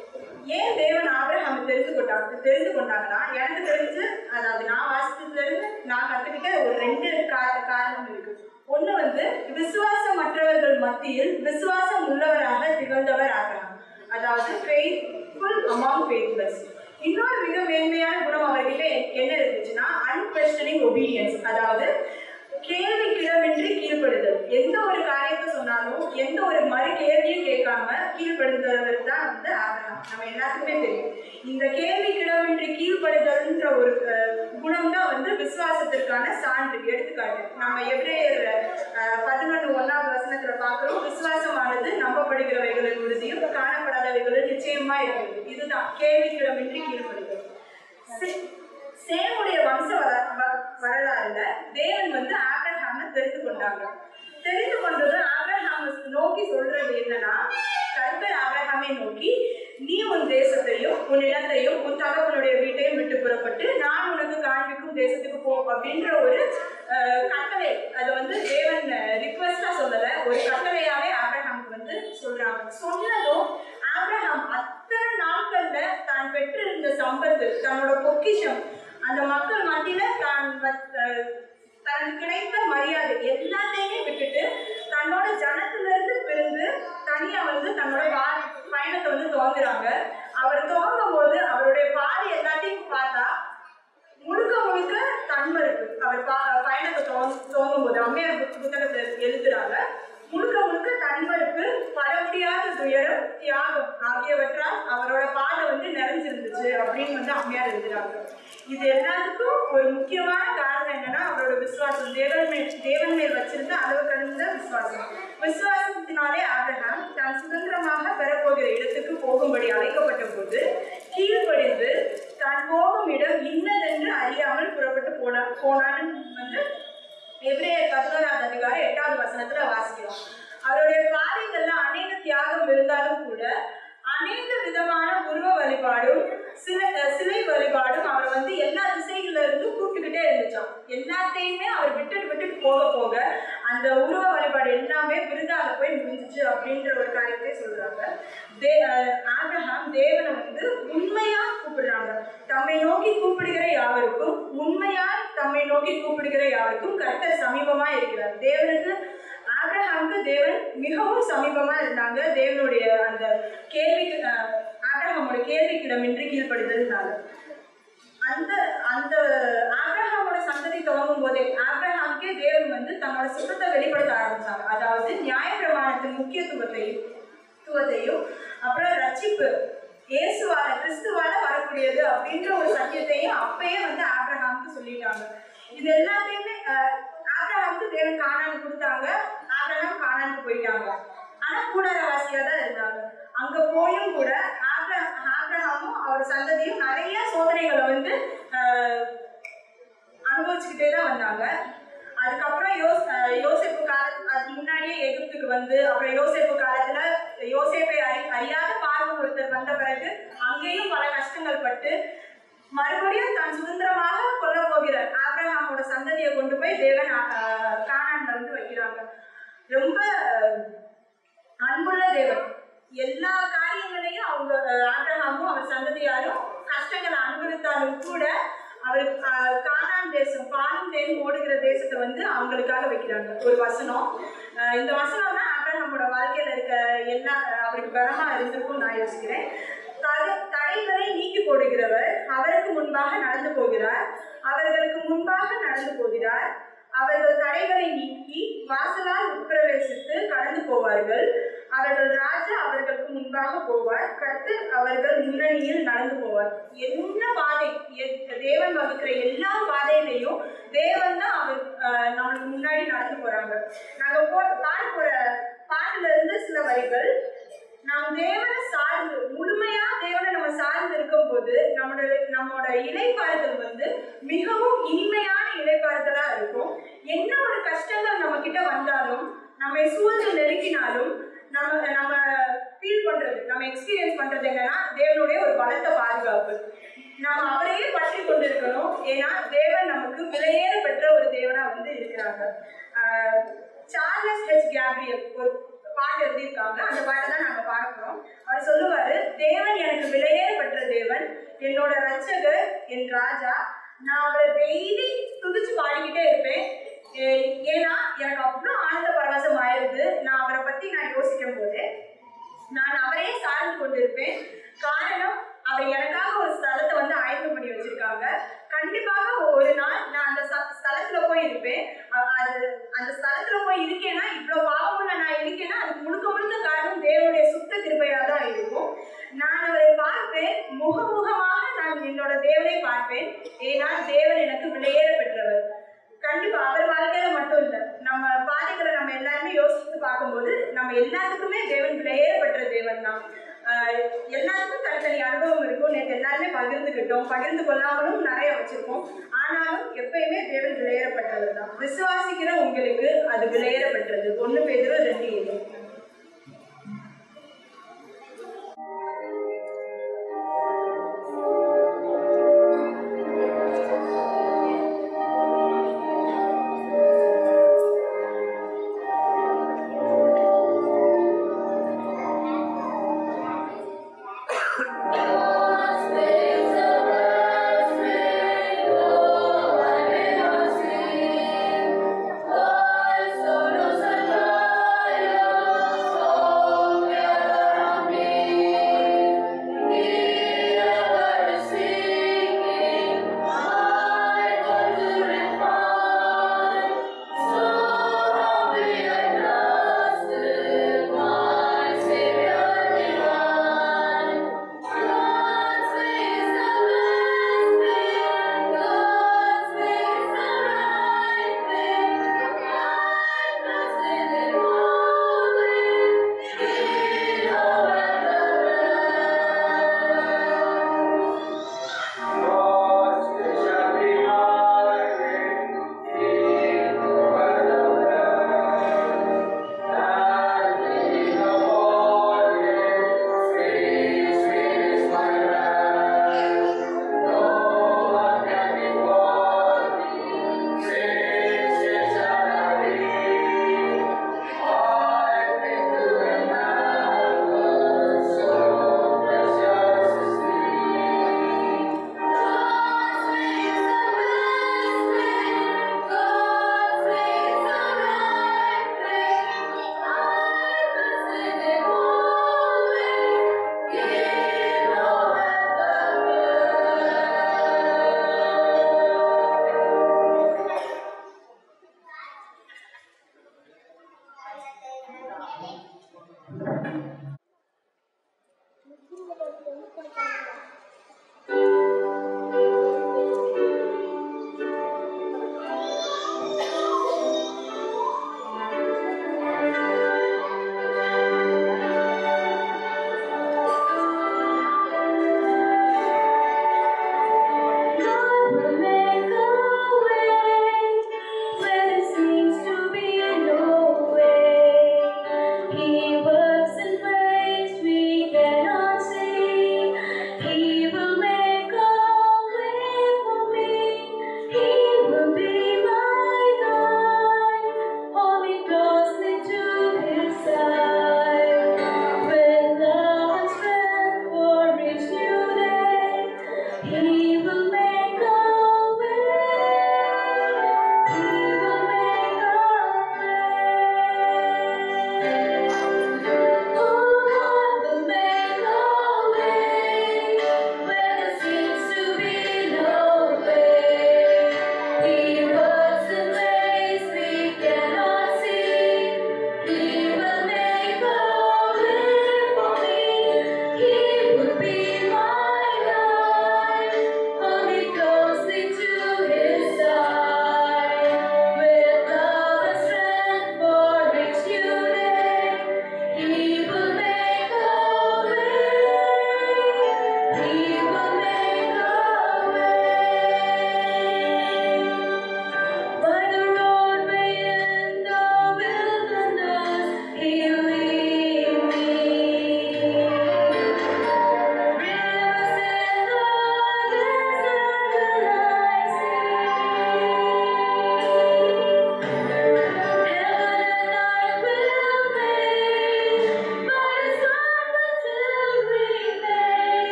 E: ஏன் தேவன் ஆபிரகாம் தெரிந்து கொண்டாங்க தெரிந்து கொண்டாங்கன்னா எனக்கு தெரிஞ்சு அதாவது நான் வாசித்ததுல இருந்து நான் கத்துக்கிட்ட ஒரு ரெண்டு கா- காரணம் இருக்கு ஒண்ணு வந்து விசுவாசமற்றவர்கள் மத்தியில் விசுவாசம் உள்ளவராக திகழ்ந்தவர் ஆகலாம் அதாவது ஃபெய்த்ஃபுல் அமாங் ஃபெய்த்லெஸ் இன்னொரு மிக மேன்மையான குணம் அவர்கிட்ட என்ன இருந்துச்சுன்னா அன்கொஸ்டனிங் ஒபீடியன்ஸ் அதாவது கேள்விக்கிடமின்றி கீழ்ப்படுதல் எந்த ஒரு காரியத்தை சொன்னாலும் எந்த ஒரு மறு கேள்வியும் கேட்காம கீழ்ப்படுதல் தான் வந்து ஆபிரகாம் நம்ம எல்லாத்துக்குமே தெரியும் இந்த கேள்விக்கிடமின்றி கீழ்ப்படுதல்ன்ற ஒரு அஹ், குணம் தான் வந்து விசுவாசத்திற்கான சான்று எடுத்துக்காட்டு நம்ம எபிரேயர் அஹ், பதினொன்று ஒன்றாவது வசனத்துல பார்க்கிறோம் விசுவாசமானது நம்பப்படுகிறவைகளின் உறுதியும் காணப்படாதவைகளின் நிச்சயமா இருக்குது இதுதான் கேள்விக்கிடமின்றி கீழ்ப்படுதல் சே- சேமுடைய வம்ச வர- வ- வரலாறுல தேவன் வந்து ஆபிரஹாமை தெரிந்து கொண்டாங்க தெரிந்து கொண்டது ஆபிரஹாமை நோக்கி சொல்றது என்னன்னா கர்த்தர் ஆபிரஹாமை நோக்கி நீ உன் தேசத்தையும் உன் இடத்தையும் உன் தகவனுடைய வீட்டையும் விட்டு புறப்பட்டு நான் உனக்கு காண்பிக்கும் தேசத்துக்கு போ அப்படின்ற ஒரு அஹ், கட்டளை அதை வந்து தேவன் ரிக்வஸ்டா சொல்லல ஒரு கட்டளையாவே ஆபிரஹாமுக்கு வந்து சொல்றாங்க சொன்னதும் ஆபிரஹாம் அத்தனை நாட்கள்ல தான் பெற்றிருந்த சம்பத்து தன்னோட பொக்கிஷம் அந்த மக்கள் மத்தியில தான் வ- அஹ் தனக்கு கிடைத்த மரியாதை எல்லாத்தையுமே விட்டுட்டு தன்னோட ஜனத்துல இருந்து பிரிந்து தனியா வந்து தன்னோட பா- பயணத்தை வந்து துவங்குறாங்க அவர் துவங்கும் போது அவருடைய பாதை எல்லாத்தையும் பார்த்தா முழுக்க முழுக்க தன்மறுப்பு அவர் பா- பயணத்தை துவங்க- துவங்கும் போது அம்மையார் புத்த- புத்தகத்தை எழுதுறாங்க முழுக்க முழுக்க தன்மறுப்பு பட முடியாத துயரம் தியாகம் ஆகியவற்றால் அவரோட பாதை வந்து நிறைஞ்சிருந்துச்சு அப்படின்னு வந்து அம்மையார் எழுதுறாங்க இது எல்லாத்துக்கும் ஒரு முக்கியமான காரணம் என்னன்னா அவரோட விசுவாசம் தேவன் மேல் தேவன் மேல் வச்சிருந்த அளவு கடந்த விசுவாசம் விசுவாசத்தினாலே ஆபிரகாம் தான் சுதந்திரமாக பெறப்போகிற இடத்துக்கு போகும்படி அழைக்கப்பட்ட போது கீழ்ப்படிந்து தான் போகும் இடம் இன்னதென்று அறியாமல் புறப்பட்டு போனா போனான்னு வந்து எபிரேயர் பதினோராவது அதிகாரம் எட்டாவது வசனத்துல வாசிக்கிறோம் அவருடைய பாதைகள்ல அநேக தியாகம் இருந்தாலும் கூட அநேக விதமான உருவ வழிபாடும் சில அஹ் சிலை வழிபாடும் அவரை வந்து எல்லா திசைகள்ல இருந்து கூப்பிட்டுக்கிட்டே இருந்துச்சாம் எல்லாத்தையுமே அவர் விட்டுட்டு விட்டுட்டு போக போக அந்த உருவ வழிபாடு எல்லாமே விருதாக போய் முடிஞ்சிச்சு அப்படின்ற ஒரு காரியத்தை சொல்றாங்க தே அஹ் ஆபிரகாம் தேவனை வந்து உண்மையா கூப்பிடுறாங்க தம்மை நோக்கி கூப்பிடுகிற யாவருக்கும் உண்மையாய் தம்மை நோக்கி கூப்பிடுகிற யாவருக்கும் கர்த்தர் சமீபமா இருக்கிறார் தேவனுக்கு ஆபிரஹாமுக்கு தேவன் மிகவும் சமீபமா இருந்தாங்க தேவனுடைய அந்த கேள்விக்கு அஹ், ஆபிரகாமோட கேள்விக்கிடமின்றி கீழ்ப்படுதல்னால அந்த அந்த ஆபிரகாம் ஆபிரகாமோட சந்ததி துவங்கும் போதே ஆபிரகாமுக்கே தேவன் வந்து தன்னோட சித்தத்தை வெளிப்படுத்த ஆரம்பிச்சாங்க அதாவது நியாயப்பிரமாணத்தின் முக்கியத்துவத்தையும் துவத்தையும் அப்புறம் ரட்சிப்பு இயேசுவால கிறிஸ்துவால வரக்கூடியது அப்படின்ற ஒரு சத்தியத்தையும் அப்பயே வந்து ஆபிரகாமுக்கு சொல்லிட்டாங்க இது எல்லாத்தையுமே அஹ், ஆபிரகாமுக்கு தேவன் காணான்னு கொடுத்தாங்க ஆபிரகாம் காணான்னு போயிட்டாங்க ஆனா கூடாரவாசியா தான் இருந்தாங்க அங்க போயும் கூட ஆபிர- ஆபிரகாமும் அவர் சந்ததியும் நிறைய சோதனைகளை வந்து அஹ், அனுபவிச்சுக்கிட்டே தான் வந்தாங்க அதுக்கப்புறம் யோஸ் அஹ் யோசேப்பு கால அதுக்கு முன்னாடியே எகிப்துக்கு வந்து அப்புறம் யோசேப்பு காலத்துல யோசேப்பை அறி அறியாத பார்வை ஒருத்தர் வந்த பிறகு அங்கேயும் பல கஷ்டங்கள் பட்டு மறுபடியும் தன் சுதந்திரமாக கொல்ல போகிற ஆபிரகாமோட சந்ததியை கொண்டு போய் தேவன் அஹ், கானான்ல வந்து வைக்கிறாங்க ரொம்ப அஹ், அன்புள்ள தேவன் எல்லா காரியங்களையும் அவங்க அஹ், ஆபிரகாமும் அவர் சந்ததியாரும் கஷ்டங்களை அனுபவித்தாலும் கூட அவர் அஹ், கானான் தேசம் பாலும் தேன் ஓடுகிற தேசத்தை வந்து அவங்களுக்காக வைக்கிறாங்க ஒரு வசனம் அஹ், இந்த வசனம் தான் ஆபிரகாமோட வாழ்க்கையில இருக்க எல்லா அவருக்கு பலமா இருந்திருக்கும் நான் யோசிக்கிறேன் தடை- தடைகளை நீக்கி போடுகிறவர் அவருக்கு முன்பாக நடந்து போகிறார் அவர்களுக்கு முன்பாக நடந்து போகிறார் அவர்கள் தடைகளை நீக்கி வாசலால் உட்பிரவேசித்து கடந்து போவார்கள் அவர்கள் ராஜா அவர்களுக்கு முன்பாக போவார் கர்த்தர் அவர்கள் முன்னணியில் நடந்து போவார் என்ன பாதை எ- தேவன் வகுக்கிற எல்லா பாதையிலையும் தேவன் தான் அவர் அஹ், நம்மளுக்கு முன்னாடி நடந்து போறாங்க நாங்க போ பாட போற பாட்டுல இருந்து சில வரிகள் நாம் தேவனை சார்ந்து முழுமையா தேவனை நம்ம சார்ந்து இருக்கும்போது நம்மளோட நம்மளோட இலைப்பாறுதல் வந்து மிகவும் இனிமையான இலைப்பாறுதலா இருக்கும் என்ன ஒரு கஷ்டங்கள் நம்ம கிட்ட வந்தாலும் நம்மை சூழ்ந்து நெருக்கினாலும் நம்ம நம்ம ஃபீல் பண்றது நம்ம எக்ஸ்பீரியன்ஸ் பண்றது என்னன்னா தேவனுடைய ஒரு பலத்த பாதுகாப்பு நாம் அவரையே பற்றி கொண்டிருக்கணும் ஏன்னா தேவன் நமக்கு விலையேற பெற்ற ஒரு தேவனா வந்து இருக்கிறாங்க ஆஹ் சார்லஸ் ஹெச் கேப்ரியல் ஒரு பாட்டு எழுதியிருக்காங்க அந்த பாட்டை தான் நாங்கள் பாட போறோம் அவர் சொல்லுவாரு தேவன் எனக்கு விலையேற பெற்ற தேவன் என்னோட ரட்சகர் என் ராஜா நான் அவரை டெய்லி துதிச்சு பாடிக்கிட்டே இருப்பேன் ஏ- ஏன்னா எனக்கு அவ்வளோ ஆனந்த பரவசம் ஆயிருது நான் அவரை பத்தி நான் யோசிக்கும் போது நான் அவரையே சார்ந்து கொண்டிருப்பேன் காரணம் அவர் எனக்காக ஒரு ஸ்தலத்தை வந்து ஆயத்தம் பண்ணி வச்சிருக்காங்க கண்டிப்பாக ஒரு நாள் நான் அந்த ஸ்த- ஸ்தலத்துல போய் இருப்பேன் அ- அது அந்த ஸ்தலத்துல போய் இருக்கேன்னா இவ்வளவு பாவமுள்ள நான் இருக்கேன்னா அதுக்கு முழுக்க முழுக்க காரணம் தேவனுடைய சுத்த கிருபையா தான் இருக்கும் நான் அவரை பார்ப்பேன் முகமுகமாக நான் என்னோட தேவனை பார்ப்பேன் ஏன்னா தேவன் எனக்கு விலையேற பெற்றவர் கண்டிப்பா அவர் வாழ்க்கையில மட்டும் இல்ல நம்ம பாதைகளை நம்ம எல்லாருமே யோசித்து பார்க்கும்போது நம்ம எல்லாத்துக்குமே தேவன் விலையேற பெற்ற தேவன் தான் ஆஹ் எல்லாத்துக்கும் தனித்தனி அனுபவம் இருக்கும் நேற்று எல்லாருமே பகிர்ந்துக்கிட்டோம் பகிர்ந்து கொள்ளாமலும் நிறைய வச்சிருக்கோம் ஆனாலும் எப்பயுமே தேவன் விலையேறப்பட்டவர் தான் விசுவாசிக்கிற உங்களுக்கு அது விலையேறப்பட்டது ஒண்ணு பேதரும் ரெண்டு ஏழு
D: Solos God will make a way where there seems to be no way. He works in ways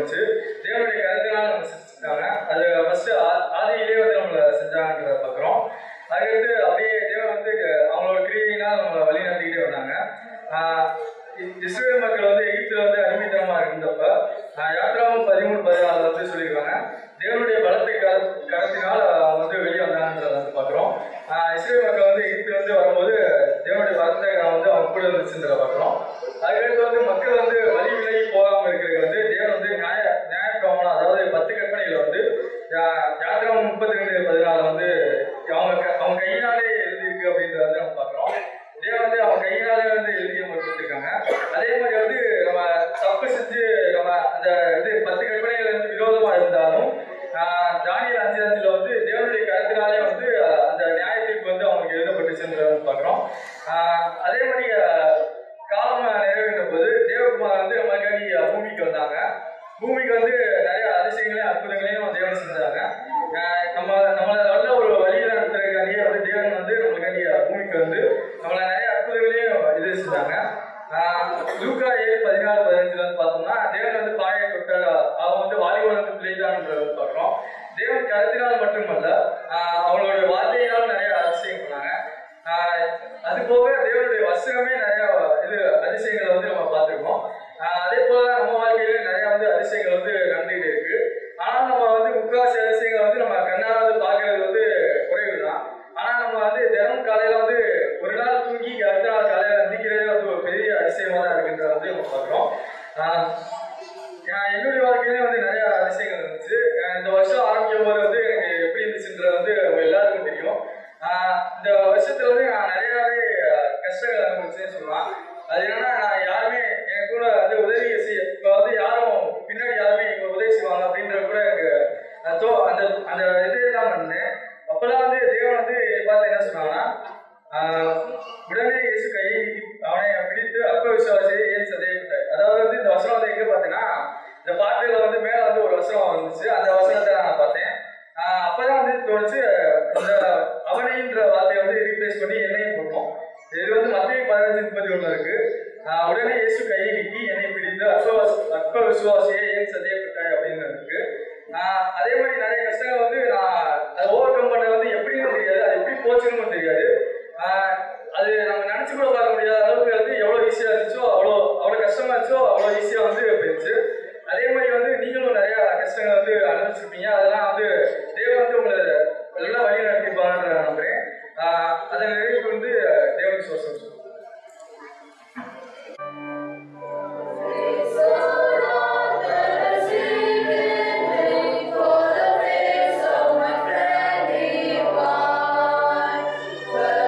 F: தோணுச்சு தேவனுடைய கருத்தினால நம்ம செஞ்சுட்டாங்க அது ஃபர்ஸ்ட் ஆதியிலே வந்து நம்மளை செஞ்சாங்கன்றத பார்க்குறோம் அதுக்கடுத்து அப்படியே தேவன் வந்து அவங்களோட கிரியையினால் நம்மளை வழி நடத்திக்கிட்டே வந்தாங்க ஆஹ் இ- இஸ்ரேல் மக்கள் வந்து எகிப்துல வந்து அடிமைத்தனமா இருந்தப்ப ஆஹ் யாத்ராவும் பதிமூணு பதினாலு வந்து சொல்லியிருக்காங்க தேவனுடைய பலத்தை கர கரத்தினால் அவங்க வந்து வெளியே வந்தாங்கன்றத வந்து பார்க்குறோம் இஸ்ரேல் மக்கள் வந்து எகிப்துல இருந்து வரும்போது தேவனுடைய பலத்தை வந்து அவங்க கூட இருந்துச்சுன்றத பார்க்குறோம் அதுக்கடுத்து வந்து மக்கள் வந்து வழி விலகி போகாம இருக்கிறது வந்து தேவன் வந்து நியாய நியாயப்பிரமாணம் அதாவது பத்து கற்பனைகளை வந்து யா- யாத்திராவும் முப்பத்தி ரெண்டு பதினாலு வந்து அவங்க க- அவங்க கையினாலே எழுதியிருக்கு அப்படின்றத வந்து நம்ம பார்க்குறோம் தேவன் வந்து அவங்க கையினாலே வந்து எழுதி நம்ம கொடுத்துருக்காங்க அதே மாதிரி வந்து நம்ம தப்பு செஞ்சு நம்ம அந்த இது பத்து கற்பனைகள் வந்து விரோதமா இருந்தாலும் ஆஹ் தானியல் அஞ்சு அஞ்சுல வந்து தேவனுடைய கருத்தினாலே வந்து ஆஹ் அந்த நியாயத்திற்கு வந்து அவங்களுக்கு எழுதப்பட்டுச்சுன்றத வந்து பார்க்குறோம் ஆஹ் அதே மாதிரி ஆஹ் காலம் நிறைவேறின போது தேவகுமார் வந்து நமக்காண்டி பூமிக்கு வந்தாங்க பூமிக்கு வந்து நிறைய அதிசயங்களையும் அற்புதங்களையும் தேவன் செஞ்சாங்க ஆஹ் நம்ம நம்மளை நல்ல ஒரு வழியில நடத்துறதுக்காண்டியே வந்து தேவன் வந்து நம்மளுக்காண்டி பூமிக்கு வந்து நம்மளை நிறைய அற்புதங்களையும் இது செஞ்சாங்க ஆஹ் லூக்கா ஏழு பதினாலு பதினஞ்சுல வந்து பார்த்தோம்னா தேவன் வந்து பாயை தொட்டால் அவன் வந்து வாலிபனுக்கு பிள்ளைதான்ன்றத வந்து பார்க்குறோம் தேவன் கருத்தினால் மட்டுமல்ல ஆஹ் அவங்களுடைய வார்த்தையினால் நிறைய அதிசயம் பண்ணாங்க ஆஹ் அது போக தேவனுடைய வசனமே நிறைய இது அதிசயங்களை வந்து நம்ம பார்த்துருக்கோம் ஆஹ் அதே போல நம்ம வாழ்க்கையில நிறைய வந்து அதிசயங்கள் வந்து நடந்துகிட்டு இருக்கு ஆனா நம்ம வந்து முக்காவாசி அதிசயங்களை வந்து நம்ம கண்ணால வந்து பார்க்கறது வந்து குறைவு தான் ஆனா நம்ம வந்து தினமும் காலையில வந்து ஒரு நாள் தூங்கி அடுத்த நாள் காலையில எந்திக்கிறதே வந்து ஒரு பெரிய அதிசயமா தான் இருக்குன்றத வந்து நம்ம பார்க்குறோம் ஆஹ் ஆஹ் என்னுடைய வாழ்க்கையிலே வந்து நிறைய அதிசயங்கள் இருந்துச்சு ஆஹ் இந்த வருஷம் ஆரம்பிக்கும் போது வந்து எனக்கு எப்படி இருந்துச்சுன்றது வந்து உங்க எல்லாருக்கும் தெரியும் ஆஹ் இந்த வருஷத்துல வந்து நான் நிறையவே ஆஹ் கஷ்டங்கள் அனுபவிச்சேன்னு சொல்லலாம் அது என்னன்னா நான் யாருமே எனக்கு கூட வந்து உதவி செய்ய இப்போ வந்து யாரும் பின்னாடி யாருமே எங்க உதவி செய்வாங்க அப்படின்றது கூட எனக்கு நான் தோ அந்த அந்த இது தான் பண்ணேன் அப்பெல்லாம் வந்து தேவன் வந்து பார்த்து என்ன சொன்னாங்கன்னா ஆஹ் உடனே இயேசு கையை நீட்டி அவனை பிடித்து அற்ப விசுவாசியை ஏன் சந்தேகப்பட்டார் அதாவது வந்து இந்த வசனம் வந்து எங்க பார்த்தீங்கன்னா இந்த பாட்டுல வந்து மேல வந்து ஒரு வசனம் வந்துச்சு அந்த வசனத்தை நான் பார்த்தேன் ஆஹ் அப்பதான் வந்து தோணுச்சு இந்த அவனைன்ற வார்த்தையை வந்து ரீப்ளேஸ் பண்ணி என்னையும் போட்டோம் இது வந்து மத்திய பதினஞ்சு முப்பத்தி ஒண்ணு இருக்கு ஆஹ் உடனே இயேசு கையை நீட்டி என்னை பிடித்து அற்ப வச- அற்ப விசுவாசியை ஏன் சந்தேகப்பட்டாய் அப்படின்னு இருக்கு ஆஹ் அதே மாதிரி நிறைய கஷ்டங்கள் வந்து நான் அதை ஓவர் கம் பண்ண வந்து எப்படின்னு தெரியாது அது எப்படி போச்சுன்னு தெரியாது ஆஹ் அது நம்ம நினைச்சு கூட பார்க்க முடியாத அளவுக்கு வந்து எவ்வளவு ஈஸியா இருந்துச்சோ அவ்வளோ அவ்வளோ கஷ்டமா இருந்துச்சோ அவ்வளோ ஈஸியா வந்து போயிருச்சு அதே மாதிரி வந்து நீங்களும் நிறைய கஷ்டங்கள் வந்து அனுபவிச்சிருப்பீங்க அதெல்லாம் வந்து தேவன் வந்து உங்களை நல்லா வழி நடத்திப்பாங்கன்னு நான் நம்புறேன் ஆஹ் அதை நிறைவு வந்து தேவனுக்கு சோசம் சொல்லுவேன்
D: For the face of my friend divine,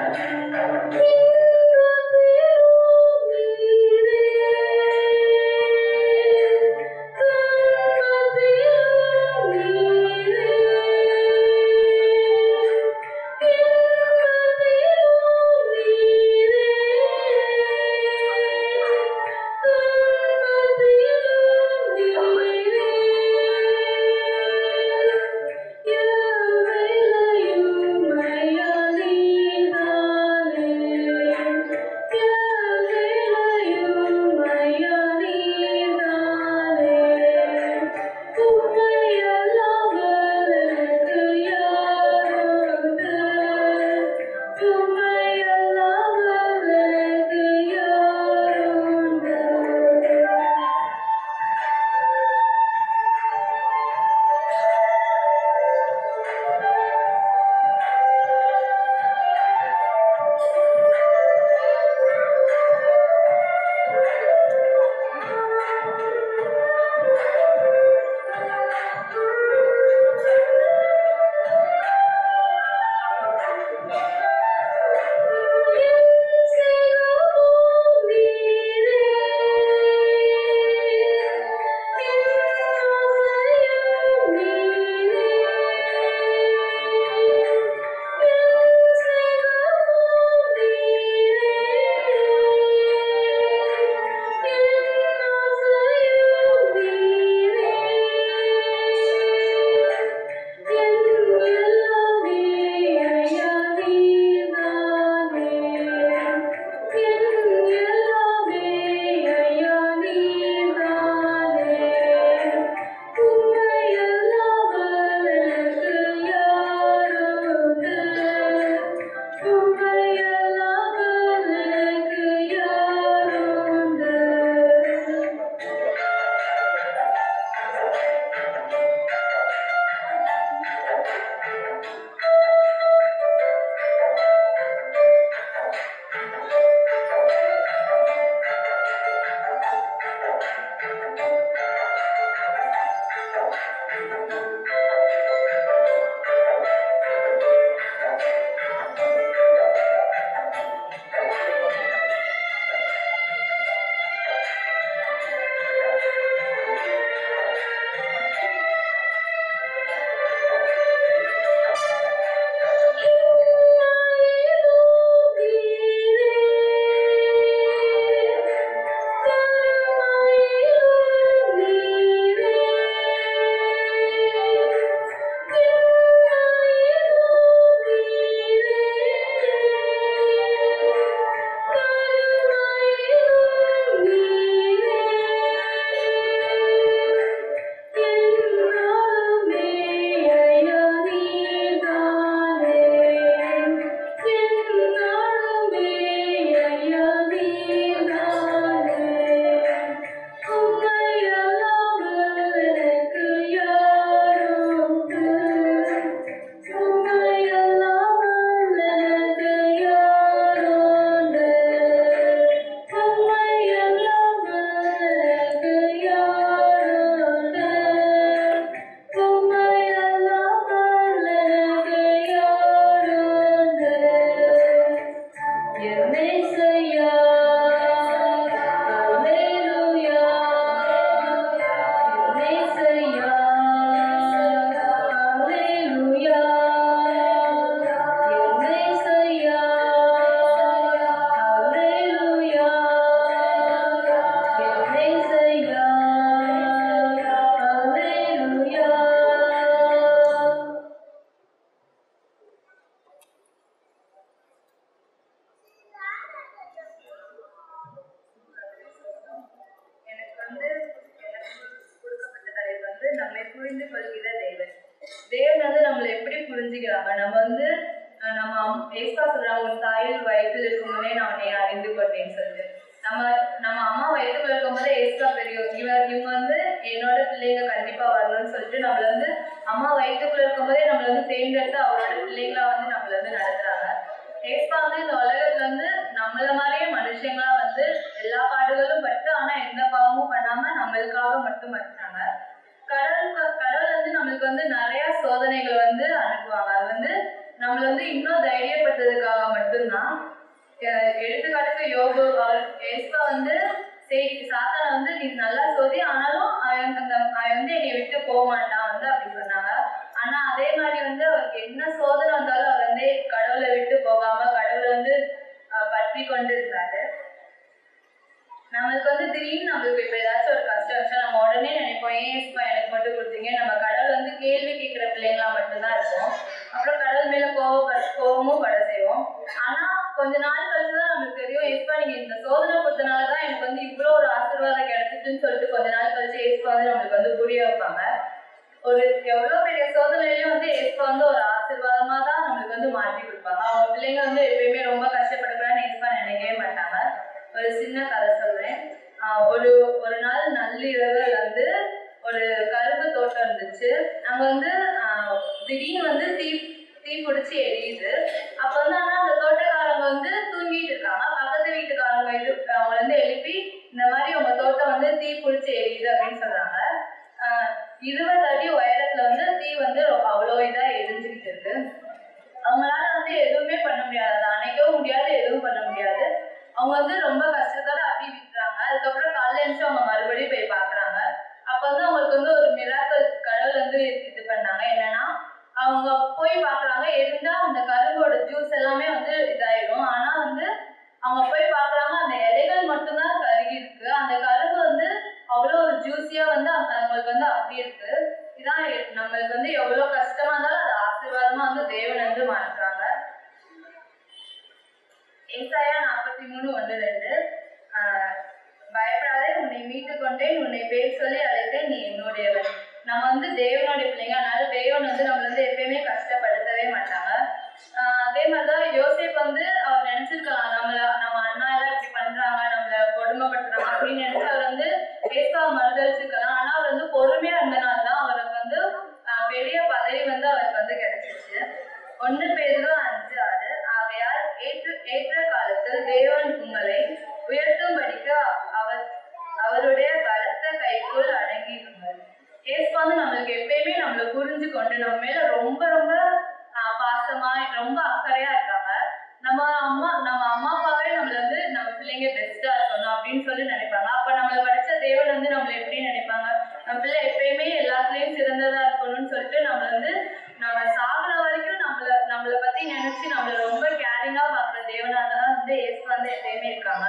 A: நம்மை புரிந்து கொள்கிற தேவன் தேவன் வந்து நம்மளை எப்படி புரிஞ்சுக்கிறாங்க நம்ம வந்து அஹ், நம்ம அம்- ஏசா சொல்றாங்க உன் தாயில் வயிற்றில் இருக்கும் முன்னே நான் உன்னை அறிந்து கொண்டேன்னு சொல்லிட்டு நம்ம நம்ம அம்மா வயிற்றுக்குள்ள இருக்கும்போது ஏசா தெரியும் இவர் இவங்க வந்து என்னோட பிள்ளைங்க கண்டிப்பா வரணும்னு சொல்லிட்டு நம்மள வந்து அம்மா வயிற்றுக்குள்ள இருக்கும்போதே நம்மள வந்து தேர்ந்தெடுத்து அவரோட பிள்ளைங்களா வந்து நம்மள வந்து நடத்துறாங்க ஏசா வந்து இந்த உலகத்துல வந்து நம்மள மாதிரியே மனுஷங்களா வந்து எல்லா பாடுகளும் பட்டு ஆனா எந்த பாவமும் பண்ணாம நம்மளுக்காக மட்டும் மறுத்தாங்க கடவுள் கடவுள் வந்து நம்மளுக்கு வந்து நிறைய சோதனைகள் வந்து அனுப்புவாங்க அது வந்து நம்மள வந்து இன்னும் தைரியப்படுத்துறதுக்காக மட்டும்தான் அஹ் எடுத்துக்காட்டுக்கு யோபு அவர் ஏசுவா வந்து சரி சாத்தான வந்து நீ நல்லா சோதி ஆனாலும் அவன் அந்த அவன் வந்து என்னை விட்டு போக மாட்டான் வந்து அப்படி சொன்னாங்க ஆனா அதே மாதிரி வந்து அவருக்கு என்ன சோதனை வந்தாலும் அவர் வந்து கடவுளை விட்டு போகாம கடவுளை வந்து அஹ், பற்றி கொண்டு இருந்தாரு நம்மளுக்கு வந்து திடீர்னு நம்மளுக்கு இப்போ ஏதாச்சும் ஒரு கஷ்டம் வச்சா நம்ம உடனே நினைப்போம் ஏன் ஏசுப்பா எனக்கு மட்டும் கொடுத்தீங்க நம்ம கடவுள் வந்து கேள்வி கேட்குற பிள்ளைங்களா மட்டும்தான் இருக்கும் அப்புறம் கடவுள் மேல கோவப்பட கோவமும் பட செய்வோம் ஆனா கொஞ்ச நாள் கழிச்சு தான் நம்மளுக்கு தெரியும் ஏசுப்பா நீங்க இந்த சோதனை கொடுத்தனால தான் எனக்கு வந்து இவ்வளோ ஒரு ஆசீர்வாதம் கிடைச்சிட்டுன்னு சொல்லிட்டு கொஞ்ச நாள் கழிச்சு ஏசுப்பா வந்து நம்மளுக்கு வந்து புரிய வைப்பாங்க ஒரு எவ்வளவு பெரிய சோதனையிலயும் வந்து ஏசுப்பா வந்து ஒரு ஆசீர்வாதமா தான் நம்மளுக்கு வந்து மாற்றி கொடுப்பாங்க அவங்க பிள்ளைங்க வந்து எப்பயுமே ரொம்ப கஷ்டப்படக்கூடாதுன்னு ஏசுப்பா நினைக்கவே மாட்டாங்க ஒரு சின்ன கதை சொல்றேன் ஆஹ் ஒரு ஒரு நாள் நள்ளிரவு வந்து ஒரு கரும்பு தோட்டம் இருந்துச்சு அங்க வந்து ஆஹ் திடீர்னு வந்து தீ தீ பிடிச்சி எரியுது அப்ப வந்து ஆனா அந்த தோட்டக்காரங்க வந்து தூங்கிட்டு இருக்காங்க பக்கத்து வீட்டுக்காரங்க இது அவங்க வந்து எழுப்பி இந்த மாதிரி உங்க தோட்டம் வந்து தீ பிடிச்சி எரியுது அப்படின்னு சொல்றாங்க ஆஹ் இருபது அடி உயரத்துல வந்து தீ வந்து அவ்வளோ இதா எரிஞ்சுக்கிட்டு இருக்கு அவங்களால வந்து எதுவுமே பண்ண முடியாது அதை அணைக்கவும் முடியாது எதுவும் பண்ண முடியாது அவங்க வந்து ரொம்ப கஷ்டத்தோட அப்படியே விட்டுறாங்க அதுக்கப்புறம் காலையில எழுந்துச்சு அவங்க மறுபடியும் போய் பாக்குறாங்க அப்ப வந்து அவங்களுக்கு வந்து ஒரு மிராக்கள் கடவுள் வந்து இது பண்ணாங்க என்னன்னா அவங்க போய் பாக்குறாங்க இருந்தா அந்த கரும்போட ஜூஸ் எல்லாமே வந்து இதாயிடும் ஆனா வந்து அவங்க போய் பாக்குறாங்க அந்த இலைகள் மட்டும்தான் கருகி இருக்கு அந்த கரும்பு வந்து அவ்வளோ ஒரு ஜூஸியா வந்து அவங்க- அவங்களுக்கு வந்து அப்படி இருக்கு இதான் எ- நம்மளுக்கு வந்து எவ்வளவு கஷ்டமா இருந்தாலும் அது ஆசீர்வாதமா வந்து தேவன் வந்து மாற்றுறாங்க ஏசாயா நாற்பத்தி மூணு ஒன்று ரெண்டு ஆஹ், பயப்படாதே உன்னை மீட்டு கொண்டேன் உன்னை பேர் சொல்லி அழைத்தேன் நீ என்னுடையவன் நம்ம வந்து தேவனுடைய பிள்ளைங்க அதனால தேவன் வந்து நம்மள வந்து எப்பயுமே கஷ்டப்படுத்தவே மாட்டாங்க ஆஹ், அதே மாதிரிதான் யோசேப் வந்து அவர் நினைச்சிருக்கலாம் நம்மள நம்ம அண்ணா எல்லாம் இப்படி பண்றாங்க நம்மள கொடுமைப்படுத்துறாங்க அப்படின்னு நினைச்சு அவர் வந்து பேசாம மறுதளிச்சிருக்கலாம் ஆனா அவர் வந்து பொறுமையா இருந்தனால தான் அவருக்கு வந்து ஆஹ், பெரிய பதவி வந்து அவருக்கு வந்து கிடைச்சிச்சு ஒன்று பேதுரு அஞ்சு ஆறு ஆகையால் ஏற்று ஏற்ற காலத்தில் தேவன் உங்களை உயர்த்தும்படிக்கு அவர் அவருடைய பலத்த கைக்குள் அடங்கியிருங்கள் ஏசு வந்து நம்மளுக்கு எப்பயுமே நம்மளை புரிஞ்சு கொண்டு நம்ம மேல ரொம்ப ரொம்ப ஆஹ், பாசமா ரொம்ப அக்கறையா இருக்காங்க நம்ம அம்மா நம்ம அம்மா அப்பாவே நம்மள வந்து நம்ம பிள்ளைங்க பெஸ்டா இருக்கணும் அப்படின்னு சொல்லி நினைப்பாங்க அப்ப நம்மளை படிச்ச தேவன் வந்து நம்மள எப்படி நினைப்பாங்க நம்ம பிள்ளை எப்பயுமே எல்லாத்துலயும் சிறந்ததா இருக்கணும்னு சொல்லிட்டு நம்மள வந்து நம்ம சாகுற வரைக்கும் நம்மள நம்மள பத்தி நினைச்சு நம்மள ரொம்ப கேரிங்கா பாக்குற தேவனா தான் வந்து ஏசு வந்து எப்பயுமே இருக்காங்க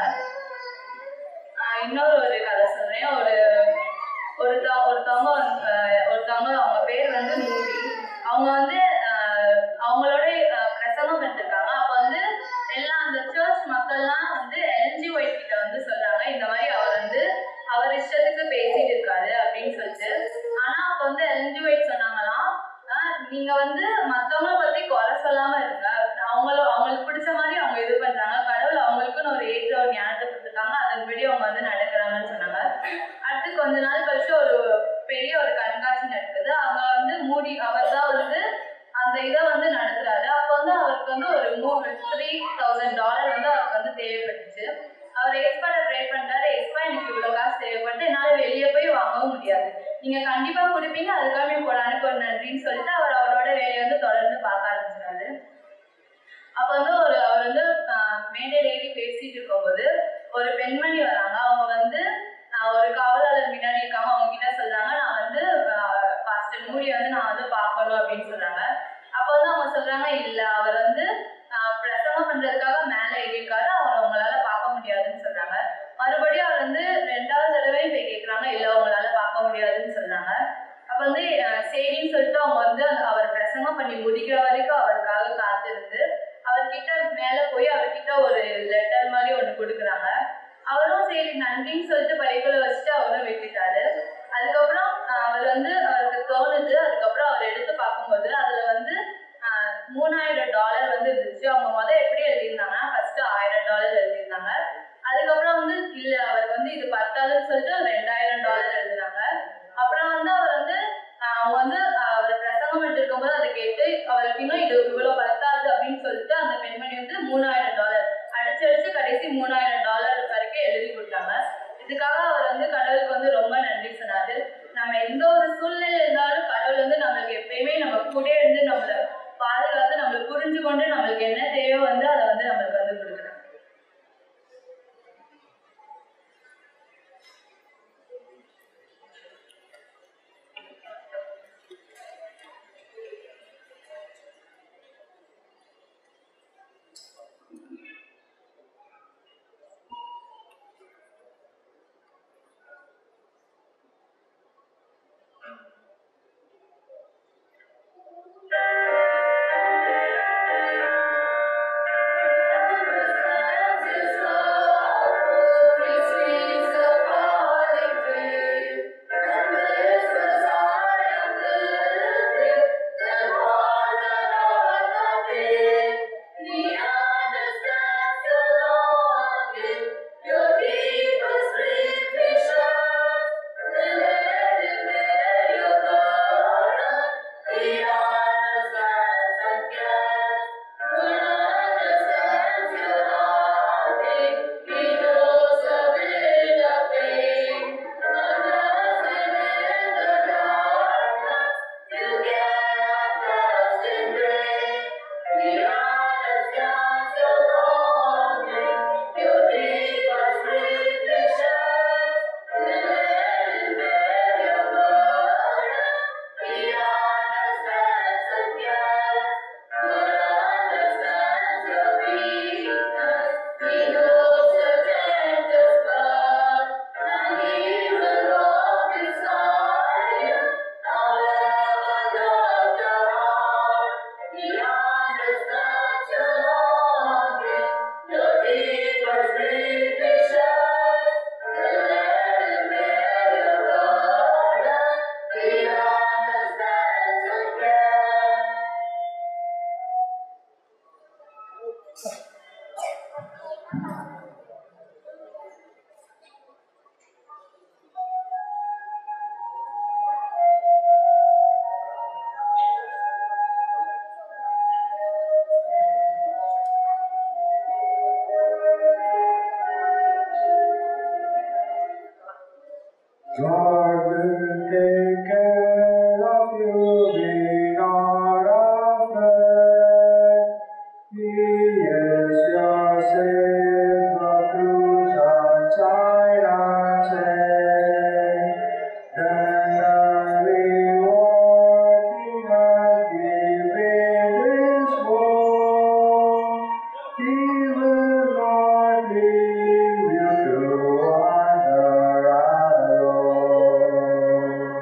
A: ஆஹ் இன்னொரு ஒரு கதை சொல்றேன் ஒரு ஒருத்த ஒருத்தவங்க வந்து, ஆஹ் ஒருத்தவங்க அவங்க பேர் வந்து மூடி அவங்க வந்து ஆஹ் அவங்களோட ஆஹ் பிரசங்கம் பண்ணிருக்காங்க அப்ப வந்து எல்லாம் அந்த சர்ச் மக்கள்லாம் வந்து எல்ஜி ஒயிட் கிட்ட வந்து சொல்றாங்க இந்த மாதிரி அவர் வந்து அவர் இஷ்டத்துக்கு பேசிட்டு இருக்காரு அப்படின்னு சொல்லிட்டு ஆனா அப்ப வந்து எல்ஜி ஒயிட் சொன்னாங்களாம் ஆஹ் நீங்க வந்து மத்தவங்கள பத்தி குறை சொல்லாம இருங்க அவங்கள அவங்களுக்கு பிடிச்ச மாதிரி அவங்க இது பண்றாங்க கடவுள் அவங்களுக்குன்னு ஒரு ஏற்ற ஒரு ஞானத்தை கொடுத்துருக்காங்க அதன்படி அவங்க வந்து நடக்கிறாங்கன்னு சொன்னாங்க அடுத்து கொஞ்ச நாள் கழிச்சு ஒரு பெரிய ஒரு கண்காட்சி நடக்குது அங்க வந்து மூடி அவர் தான் வந்து அந்த இதை வந்து நடத்துறாரு அப்போ வந்து அவருக்கு வந்து ஒரு மூணு த்ரீ தௌசண்ட் டாலர் வந்து அவருக்கு வந்து தேவைப்பட்டுச்சு அவர் எக்ஸ்பர்ட்டை ட்ரை பண்றாரு எக்ஸ்பா எனக்கு இவ்வளவு காசு தேவைப்பட்டு என்னால வெளியே போய் வாங்கவும் முடியாது நீங்க கண்டிப்பா கொடுப்பீங்க அதுக்காக இப்போ அனுப்ப ஒரு நன்றின்னு சொல்லிட்டு அவர் அவரோட வேலையை வந்து தொடர்ந்து பார்க்க ஆரம்பிச்சாரு அப்ப வந்து ஒரு அவர் வந்து ஆஹ், மேடையில ஏறி பேசிட்டு இருக்கும்போது ஒரு பெண்மணி வராங்க அவங்க வந்து ஆஹ், ஒரு காவலாளர் முன்னாடி இருக்காங்க அவங்க கிட்ட சொல்றாங்க நான் வந்து பாஸ்டர் மூடியை வந்து நான் வந்து பார்க்கணும் அப்படின்னு சொல்றாங்க அப்ப வந்து அவங்க சொல்றாங்க இல்ல அவர் வந்து ஆஹ், பிரசங்கம் பண்றதுக்காக மேல ஏறியிருக்காரு அவரை உங்களால பார்க்க முடியாதுன்னு சொல்றாங்க மறுபடியும் அவர் வந்து ரெண்டாவது தடவை போய் கேக்குறாங்க இல்ல உங்களால பார்க்க முடியாதுன்னு சொல்றாங்க அப்ப வந்து அஹ், சரின்னு சொல்லிட்டு அவங்க வந்து அந்த- அவர் பிரசங்கம் பண்ணி முடிக்கிற வரைக்கும் அவருக்காக காத்திருந்து அவர்கிட்ட மேல போய் அவர்கிட்ட ஒரு லெட்டர் மாதிரி ஒண்ணு கொடுக்குறாங்க அவரும் சரி நன்றின்னு சொல்லிட்டு பைபிளை வச்சுட்டு அவரும் விட்டுட்டாரு அதுக்கப்புறம் அஹ், அவர் வந்து அவருக்கு தோணுது அதுக்கப்புறம் அவர் எடுத்து பார்க்கும்போது அதுல வந்து அஹ், மூணாயிரம் டாலர் வந்து இருந்துச்சு அவங்க முதல் எப்படி எழுதியிருந்தாங்கன்னா ஃபர்ஸ்ட் ஆயிரம் டாலர் எழுதியிருந்தாங்க அதுக்கப்புறம்
G: God will take care of you, be not afraid. He is your Savior through sunshine and shade. Tenderly watching and keeping His word. He will not leave you to wander alone.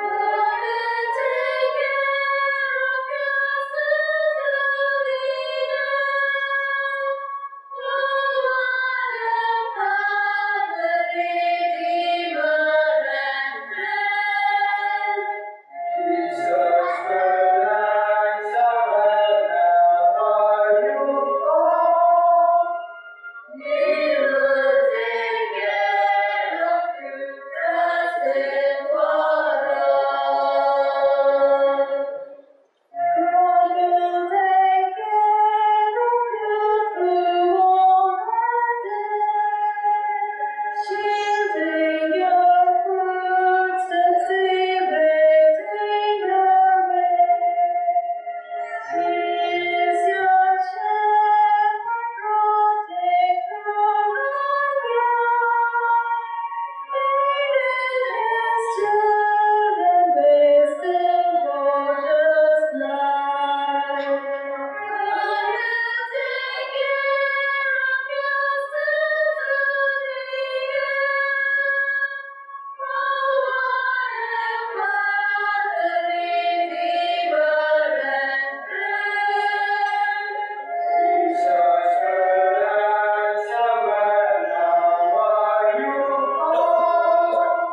G: Jesus will answer whenever you call.
D: Shielding your footsteps, directing your way. He is your shepherd, protector of Leading his children, based in gorgeous light. God will take care of you still to the end.
G: Jesus will answer whenever you call.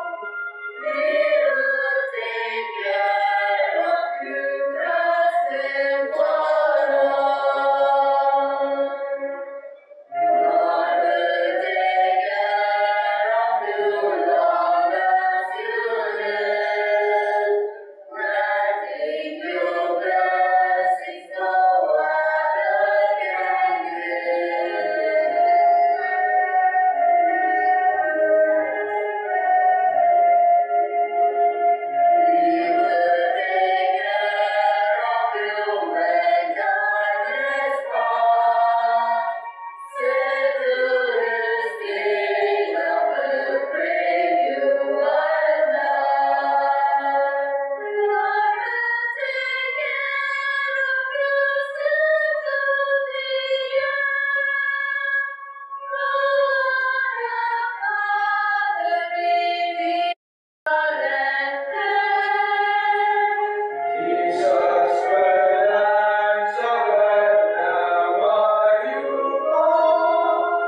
G: Jesus will answer whenever you call.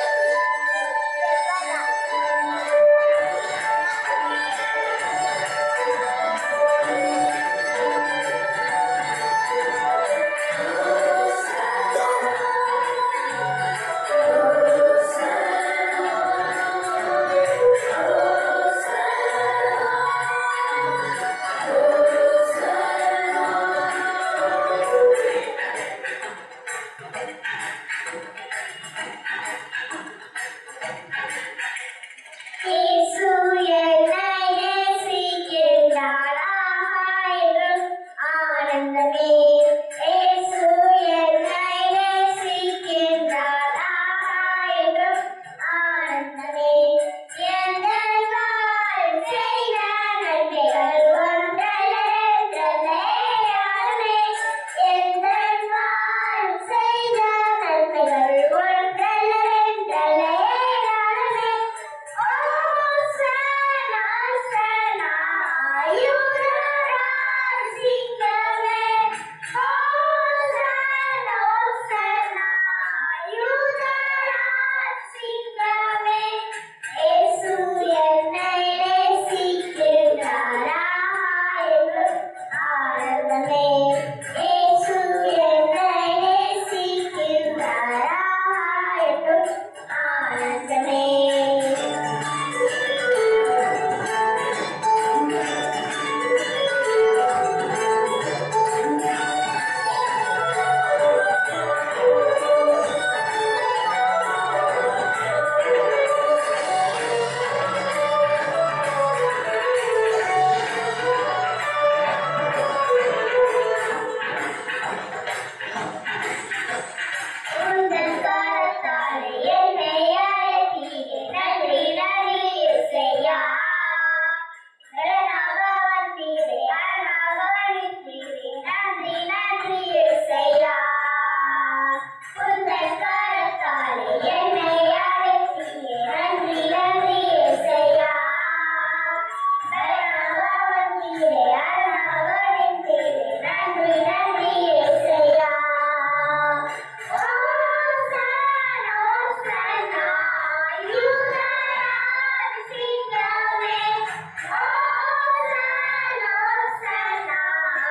C: Thank
H: ஆனந்தமே இயேசு என்னை நேசிக்கின்றார் ஆகாயங்களும் ஆனந்தமே எங்கள் வாழ் செய்த நன்மைகள் ஒன்றல்லன்றலே ஆமே எங்கள் வாழ் செய்த நன்மைகள் ஒன்றல்லன்றலே ஆமே ஓசனா சனா யுவராஜ் சிங்கமே ஓசனா ஓசனா யுவராஜ் சிங்கமே இயேசு என்னை நேசிக்கின்றார் ஆயிரம் ஆனந்தமே இயேசு என்னை நேசிக்கின்றார் ஆயிரம் ஆனந்தமே உந்தன் கரத்தாலே என்னை அழைத்தீரே. நன்றி, நன்றி இயேசையா. சரணாக வந்தீரே, அரணாக அழைத்தீரே. நன்றி, நன்றி இயேசையா. உந்தன் கரத்தாலே என்னை அழைத்தீரே. நன்றி, நன்றி இயேசையா. சரணாக வந்தீரே, அரணாக அழைத்தீரே. நன்றி, நன்றி இயேசையா. Hosanna, Hosanna, யுவராஜ் சிங்கமே. Hosanna, Hosanna,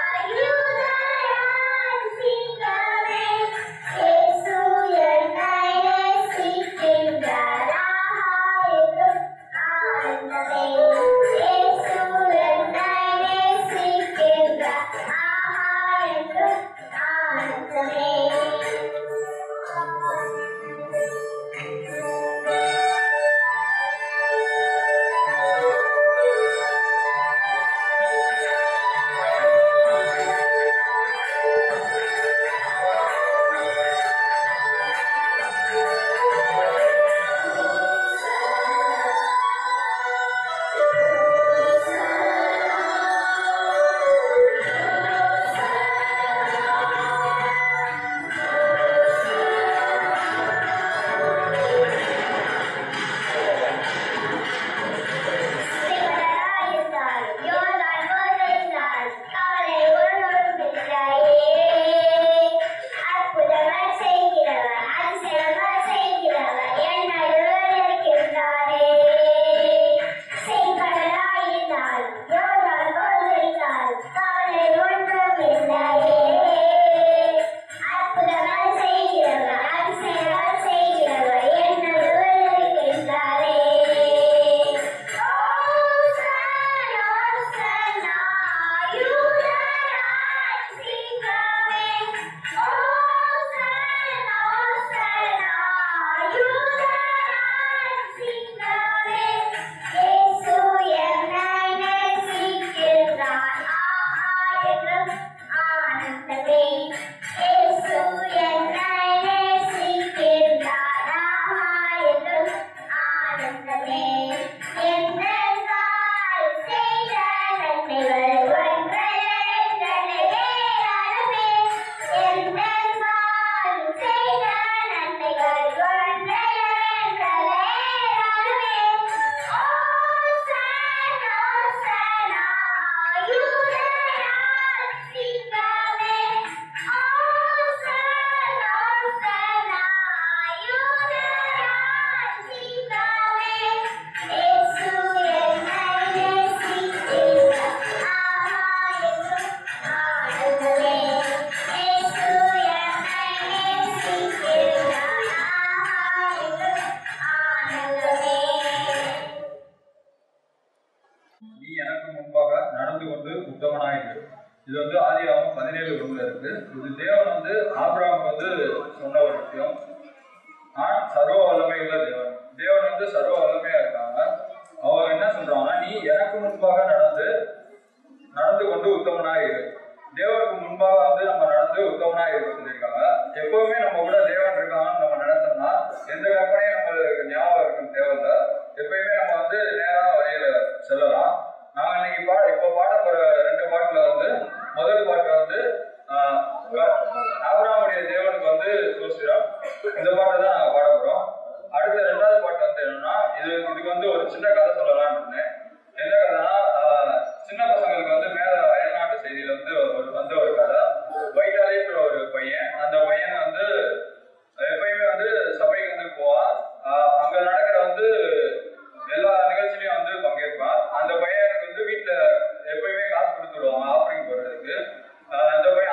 H: யுவராஜ் சிங்கமே. இயேசு என்னை நேசிக்கின்றார். ஆயிரம் ஆனந்தமே. இயேசு என்னை நேசிக்கின்றார். ஆயிரம் ஆனந்தமே. அற்புதங்கள் செய்கிறவர் அதிசயங்கள் செய்கிறவர் என்னோடு இருக்கின்றாரே Hosanna, Hosanna, யுவராஜ் சிங்கமே. Hosanna, Hosanna, யுவராஜ் சிங்கமே. இயேசு என்னை நேசிக்கின்றார். ஆயிரம் ஆனந்தமே. இயேசு என்னை நேசிக்கின்றார். ஆயிரம் ஆனந்தமே. எங்கள் வாழ் செய்த நன்மைகள் ஒன்றல்லன்றே ஆனமே. எங்கள் வாழ் செய்த நன்மைகள் ஒன்றல்லன்றே ஆனமே. ஓசன்னா, ஓசன்னா, யுவராஜ் சிங்கமே. ஓசன்னா, ஓசன்னா, யுவராஜ் சிங்கமே. இயேசு என்னை நேசிக்கின்றார். ஆயிரம் ஆனந்தமே. இயேசு என்னை நேசிக்கின்றார். ஆயிரம் ஆனந்தமே.
F: நீ எனக்கு முன்பாக நடந்து கொண்டு உத்தமனாயிரு இது வந்து ஆதியாகமம் பதினேழு ஒண்ணுல இருக்கு இது தேவன் வந்து ஆபிரகாம் வந்து சொன்ன ஒரு விஷயம் நான் சர்வ வல்லமை உள்ள தேவன் தேவன் வந்து சர்வ வல்லமையா இருக்காங்க அவங்க என்ன சொல்றாங்கன்னா நீ எனக்கு முன்பாக நடந்து நடந்து கொண்டு உத்தமனாயிரு தேவனுக்கு முன்பாக வந்து நம்ம நடந்து உத்தமனா இருக்க சொல்லியிருக்காங்க எப்பவுமே நம்ம கூட தேவன் இருக்காங்கன்னு நம்ம நினைச்சோம்னா எந்த கற்பனையும் நம்மளுக்கு ஞாபகம் இருக்குன்னு தேவையில்ல எப்பயுமே நம்ம வந்து நேரான வழியில செல்லலாம் நாங்க இன்னைக்கு பா இப்போ பாட போற ரெண்டு பாட்டுல வந்து முதல் பாட்டு வந்து ஆஹ், க- ஆபிரகாமுடைய தேவனுக்கு வந்து சோசிரம் இந்த பாட்டு தான் நாங்க பாட போறோம் அடுத்த ரெண்டாவது பாட்டு வந்து என்னன்னா இது இதுக்கு வந்து ஒரு சின்ன கதை சொல்லலாம்னு இருந்தேன் என்ன கதைனா ஆஹ், சின்ன பசங்களுக்கு வந்து மேல அயல்நாட்டு செய்தியில வந்து ஒரு வந்த ஒரு கதை வைட்டாலின்ற ஒரு பையன் அந்த பையன் வந்து எப்பயுமே வந்து சபைக்கு வந்து போவான் ஆஹ், அங்க நடக்கிற வந்து எல்லா நிகழ்ச்சியிலையும் வந்து பங்கேற்பான் அந்த பையனுக்கு வந்து வீட்டுல எப்பயுமே காசு கொடுத்துருவாங்க ஆஃபரிங் போடுறதுக்கு ஆஹ், அந்த பையன்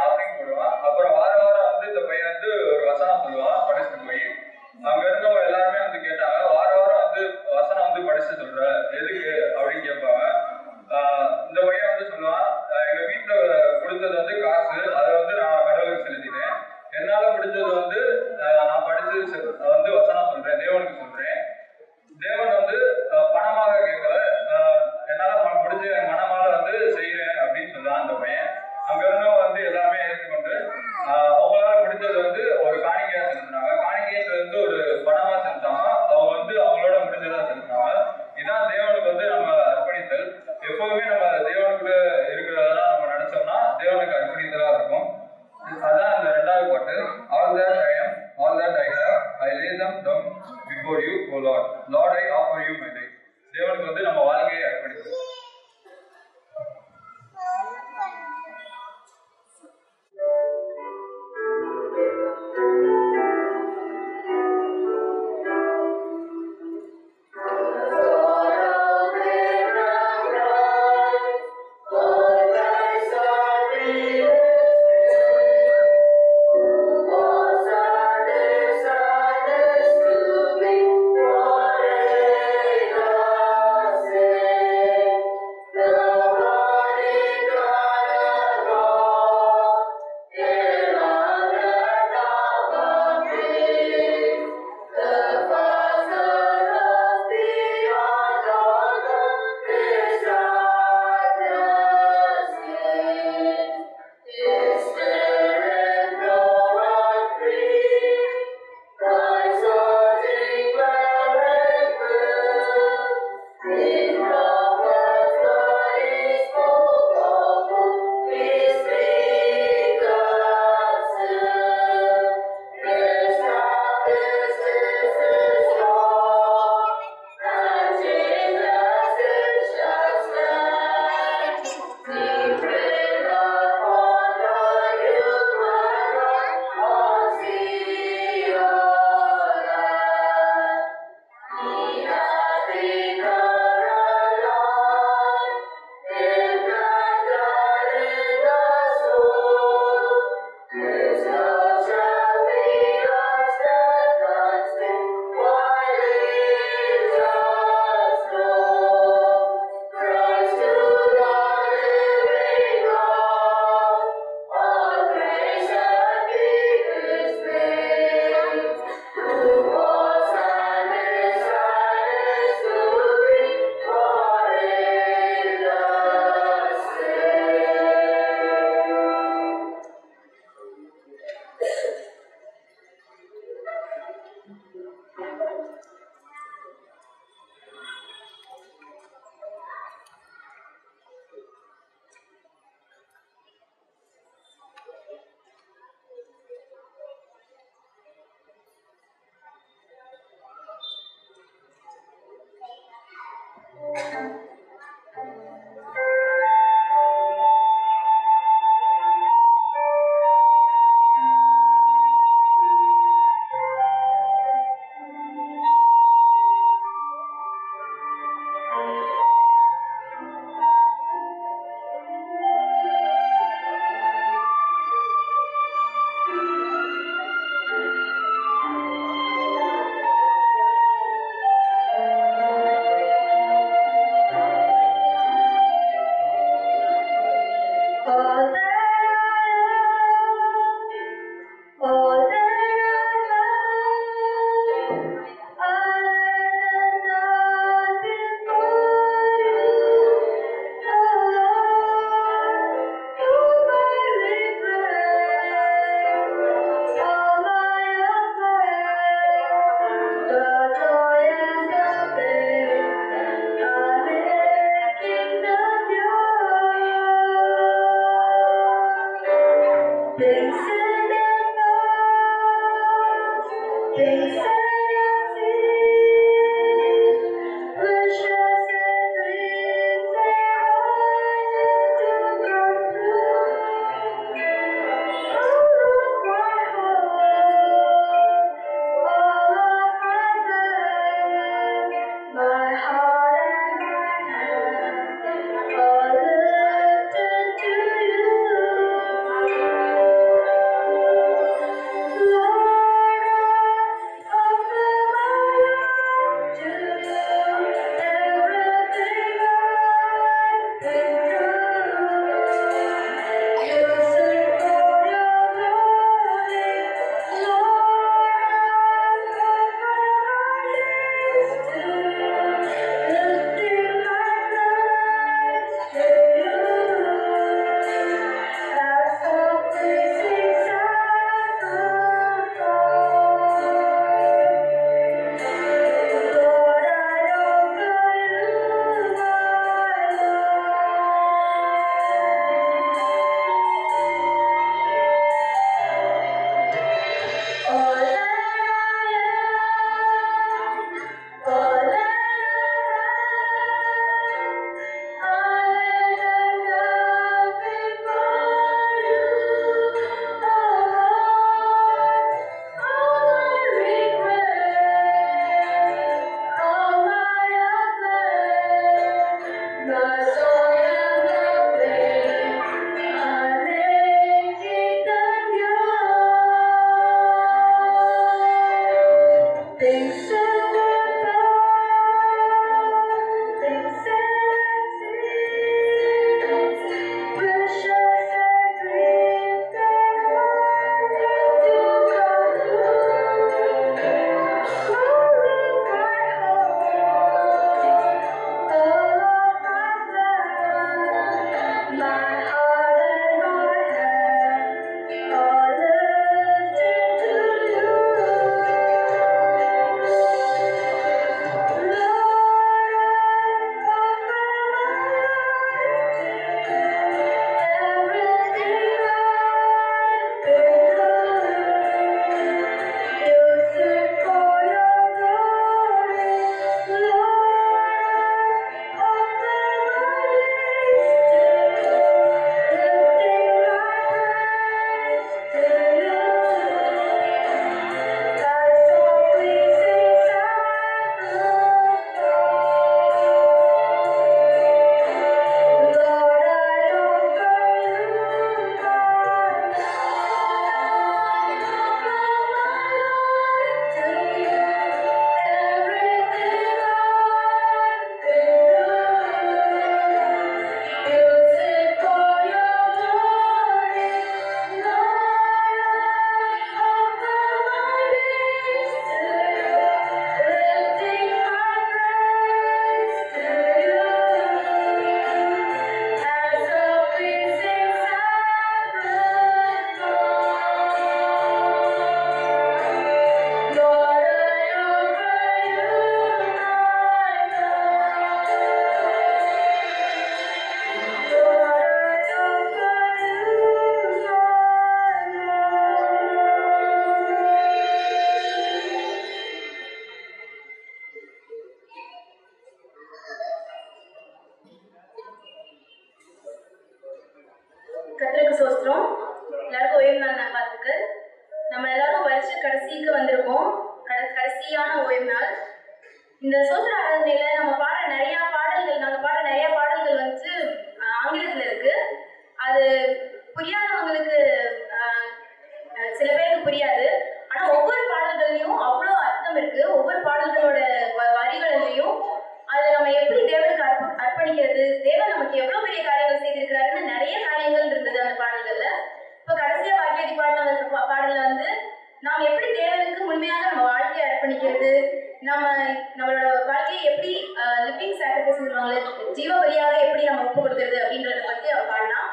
A: கர்த்தருக்கு சோஸ்திரம் எல்லாருக்கும் ஓய்வு நாள் நல்வாழ்த்துக்கள் நம்ம எல்லாரும் வருஷ கடைசிக்கு வந்திருக்கோம் கட- கடைசியான ஓய்வு நாள் இந்த சோத்திர ஆராதனையில நம்ம பாடுற நிறைய பாடல்கள் நாங்க பாடுற நிறைய பாடல்கள் வந்து ஆஹ், ஆங்கிலத்துல இருக்கு அது புரியாதவங்களுக்கு ஆஹ், அஹ், சில பேருக்கு புரியாது ஆனா ஒவ்வொரு பாடல்கள்லயும் அவ்வளோ அர்த்தம் இருக்கு ஒவ்வொரு பாடல்களோட வ- வரிகளிலையும் அதை நம்ம எப்படி தேவனுக்கு அர்ப்ப அர்ப்பணிக்கிறது தேவன் நமக்கு எவ்வளவு பெரிய காரியங்கள் செய்திருக்கிறாருன்னு நிறைய காரியங்கள் இருந்தது அந்த பாடல்கள்ல இப்ப கடைசியா வாக்கியதி பாடின அந்த பா- பாடல்ல வந்து நாம் எப்படி தேவனுக்கு உண்மையாக நம்ம வாழ்க்கையை அர்ப்பணிக்கிறது நம்ம நம்மளோட வாழ்க்கையை எப்படி லிவிங் சாக்ரிஃபைஸ் சொல்லுவாங்களே ஜீவ பலியாக எப்படி நம்ம ஒப்பு கொடுக்கறது அப்படின்றத பத்தி அவர் பாடலாம்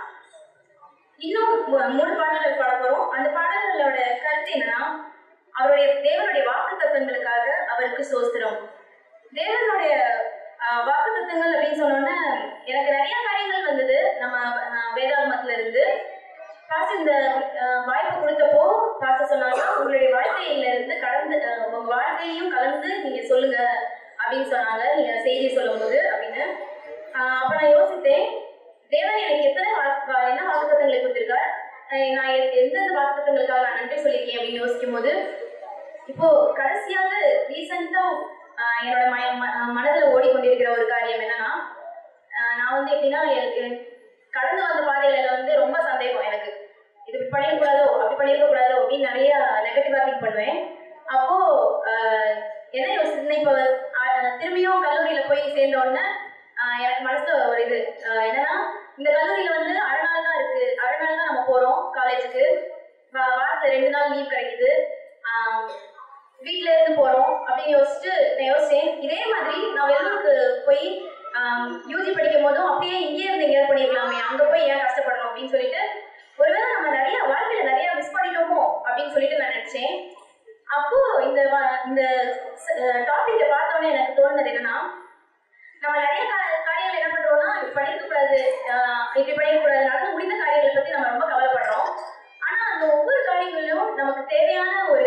A: இன்னும் மூ- மூணு பாடல்கள் பாட போறோம் அந்த பாடல்களோட கருத்து என்னன்னா அவருடைய தேவனுடைய வாக்கு தத்துவங்களுக்காக அவருக்கு சோஸ்திரம் தேவனுடைய வாக்கு தத்துவங்கள் அப்படின்னு சொன்னோன்னே எனக்கு நிறைய காரியங்கள் வந்தது நம்ம ஆஹ், வேதாகமத்துல இருந்து
I: பாஸ்டர் இந்த அஹ், வாய்ப்பு கொடுத்தப்போ பாஸ்டர் சொன்னாங்க உங்களுடைய வாழ்க்கையில இருந்து கடந்து அஹ், உங்க வாழ்க்கையும் கலந்து நீங்க சொல்லுங்க அப்படின்னு சொன்னாங்க நீங்க செய்தி சொல்லும்போது அப்படின்னு ஆஹ், அப்ப நான் யோசித்தேன் தேவன் எனக்கு எத்தனை வா- வா- என்ன வாக்குத்தங்களை கொடுத்திருக்கார் அஹ், நான் எ- எந்தெந்த வாக்குத்தங்களுக்காக நான் நன்றி சொல்லியிருக்கேன் அப்படின்னு யோசிக்கும் போது இப்போ கடைசியாக ரீசெண்டா என்னோட ம ம- மனதுல ஓடிக்கொண்டிருக்கிற ஒரு காரியம் என்னன்னா ஆஹ் நான் வந்து எப்படின்னா எ- எ- கடந்து வந்த பாதையில வந்து ரொம்ப சந்தேகம் எனக்கு இது இப்படி பண்ணிடக்கூடாதோ அப்படி பண்ணிருக்க கூடாதோ அப்படின்னு நிறைய நெகட்டிவா திங்க் பண்ணுவேன் அப்போ ஆஹ் என்ன யோசிச்சுன்னா இப்போ ஆஹ் திரும்பியும் கல்லூரியில போய் சேர்ந்த உடனே ஆஹ் எனக்கு மனசுல ஒரு இது ஆஹ் என்னன்னா இந்த கல்லூரியில வந்து அரை நாள் தான் இருக்கு அரை நாள் தான் நம்ம போறோம் காலேஜுக்கு வாரத்துல ரெண்டு நாள் லீவ் கிடைக்குது ஆஹ் வீட்ல இருந்து போறோம் அப்படின்னு யோசிச்சுட்டு நான் யோசிச்சேன் இதே மாதிரி நான் வெள்ளூருக்கு போய் யூஜி படிக்கும் போதும் அப்படியே இங்கேயே இருந்து எங்கேயாவது பண்ணிருக்கலாமே அங்க போய் ஏன் கஷ்டப்படணும் அப்படின்னு சொல்லிட்டு ஒருவேளை நம்ம நிறைய வாழ்க்கையில நிறைய மிஸ் பண்ணிட்டோமோ அப்படின்னு சொல்லிட்டு நான் நினைச்சேன் அப்போ இந்த வ- இந்த டாபிக்கை பார்த்தோன்னே எனக்கு தோணுனது என்னன்னா நம்ம நிறைய கா- காரியங்கள் என்ன பண்றோம்னா இப்படி பண்ணிருக்க கூடாது ஆஹ் இப்படி பண்ணிருக்க கூடாது நடந்து முடிந்த காரியங்களை பத்தி நம்ம ரொம்ப கவலைப்படுறோம் ஆனா அந்த ஒவ்வொரு காரியங்களிலும் நமக்கு தேவையான ஒரு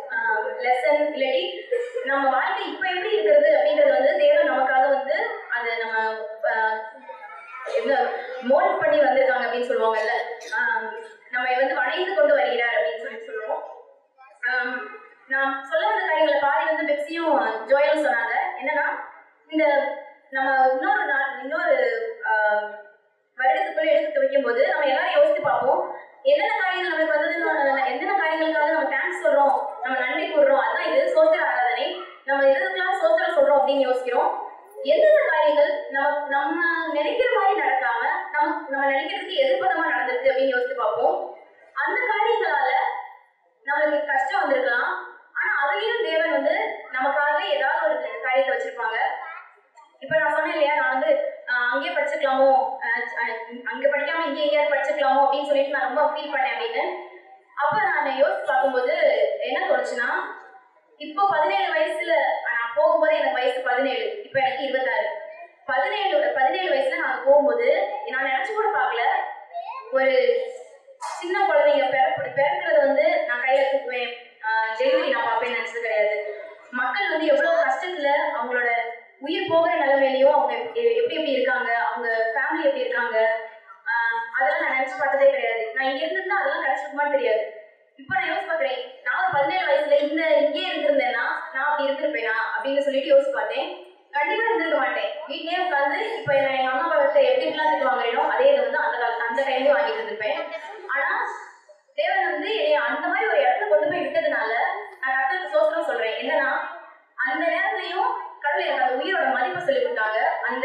I: லெசன் இல்லாட்டி நம்ம வாழ்க்கை இப்ப எப்படி இருக்கிறது அப்படின்றது வந்து தேவன் நமக்காக வந்து அதை நம்ம ஆஹ், என்ன மோல்ட் பண்ணி வந்திருக்காங்க அப்படின்னு சொல்லுவாங்கல்ல ஆஹ், நம்ம வந்து வணைந்து கொண்டு வருகிறார் அப்படின்னு சொல்லி சொல்லுவோம் ஆம், நான் சொல்ல வந்த காரியங்களை பாதி வந்து பெப்சியும் ஜோயலும் சொன்னாங்க என்னன்னா இந்த நம்ம இன்னொரு நாள் இன்னொரு ஆம், வருடத்துக்குள்ள எடுத்து வைக்கும் போது நம்ம எல்லாரும் யோசித்து பார்ப்போம் என்னென்ன காரியங்கள் நமக்கு வந்ததுன்னு என்னென்ன காரியங்களுக்காக நம்ம தேங்க்ஸ் சொல்றோம் நம்ம நன்றி கூறுறோம் அதான் இது சோத்திர ஆராதனை நம்ம எதுக்கெல்லாம் சோத்திரம் சொல்றோம் அப்படின்னு யோசிக்கிறோம் எந்தெந்த காரியங்கள் நம்ம நம்ம நினைக்கிற மாதிரி நடக்காம நம்ம நம்ம நினைக்கிறதுக்கு எதிர்ப்பதமா நடந்திருக்கு அப்படின்னு யோசித்து பார்ப்போம் அந்த காரியங்களால நம்மளுக்கு கஷ்டம் வந்திருக்கலாம் ஆனா அதுலயும் தேவன் வந்து நமக்காக ஏதாவது ஒரு காரியத்தை வச்சிருப்பாங்க இப்ப நான் சொன்னேன் இல்லையா நான் வந்து ஆஹ், அங்கேயே படிச்சுக்கலாமோ ஆஹ், ஆஹ், அங்க படிக்காம இங்கே எங்கேயாவது படிச்சுக்கலாமோ அப்படின்னு சொல்லிட்டு நான் ரொம்ப ஃபீல் பண்ணேன் அப்படின்னு அப்ப நான் யோசிச்சு பார்க்கும்போது என்ன தோணுச்சுன்னா இப்போ பதினேழு வயசுல நான் போகும்போது எனக்கு வயசு பதினேழு இப்போ எனக்கு இருபத்தாறு பதினேழு பதினேழு வயசுல நான் போகும்போது நான் நினைச்சு கூட பார்க்கல ஒரு சின்ன குழந்தைங்க பிறப்பு பிறக்கிறது வந்து நான் கையில தூக்குவேன் டெலிவரி நான் பார்ப்பேன் நினைச்சது கிடையாது மக்கள் வந்து எவ்வளவு கஷ்டத்துல அவங்களோட உயிர் போகிற நிலைமையிலயும் அவங்க எ- எப்படி எப்படி இருக்காங்க அவங்க ஃபேமிலி எப்படி இருக்காங்க ஆஹ் அதெல்லாம் நான் நினைச்சு பார்த்ததே கிடையாது நான் இங்க இருந்திருந்தா அதெல்லாம் கிடைச்சிருக்குமான்னு தெரியாது இப்போ நான் யோசிச்சு பார்க்குறேன் நான் ஒரு பதினேழு வயசுல இந்த இங்கே இருந்திருந்தேன்னா நான் அப்படி இருந்திருப்பேனா அப்படின்னு சொல்லிட்டு யோசிச்சு பார்த்தேன் கண்டிப்பா இருந்திருக்க மாட்டேன் வீட்லயே உட்காந்து இப்போ நான் எங்க அம்மா அப்பா கிட்ட எப்படி எப்படிலாம் திட்டு வாங்குறேனோ அதே இதை வந்து அந்த கால அந்த டைம்லயே வாங்கிட்டு இருந்திருப்பேன் ஆனா தேவன் வந்து என்னை அந்த மாதிரி ஒரு இடத்துல கொண்டு போய் விட்டதுனால நான் கர்த்தருக்கு சோத்திரம் சொல்றேன் என்னன்னா அந்த நேரத்துலயும் கடவுள் எனக்கு அந்த உயிரோட மதிப்பை சொல்லி கொடுத்தாங்க அந்த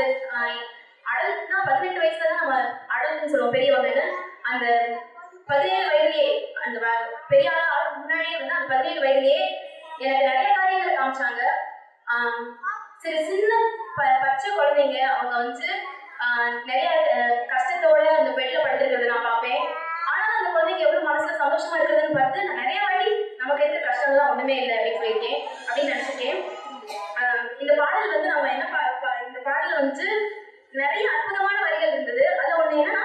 I: அடல்ட்னா பதினெட்டு வயசுல தான் நம்ம அடல்ட்னு சொல்லுவோம் பெரியவங்கன்னு அந்த பதினேழு வயதுலயே அந்த வ- பெரிய ஆளா ஆளுக்கு முன்னாடியே வந்து அந்த பதினேழு வயதுலயே எனக்கு நிறைய காரியங்களை காமிச்சாங்க ஆம், சரி சின்ன ப- பச்சை குழந்தைங்க அவங்க வந்து ஆஹ், நிறைய அஹ், கஷ்டத்தோட அந்த பெட்ல படுத்துருக்கிறத நான் பார்ப்பேன் ஆனாலும் அந்த குழந்தைங்க எவ்வளவு மனசுல சந்தோஷமா இருக்குதுன்னு பார்த்து நான் நிறைய வாட்டி நமக்கு இருக்க கஷ்டம்லாம் ஒண்ணுமே இல்லை அப்படின்னு சொல்லியிருக்கேன் அப்படின்னு நினைச்சிருக்கேன் ஆஹ், இந்த பாடல் வந்து நம்ம என்ன பா- பா- இந்த பாடல் வந்து நிறைய அற்புதமான வரிகள் இருந்தது அதுல ஒண்ணு என்னன்னா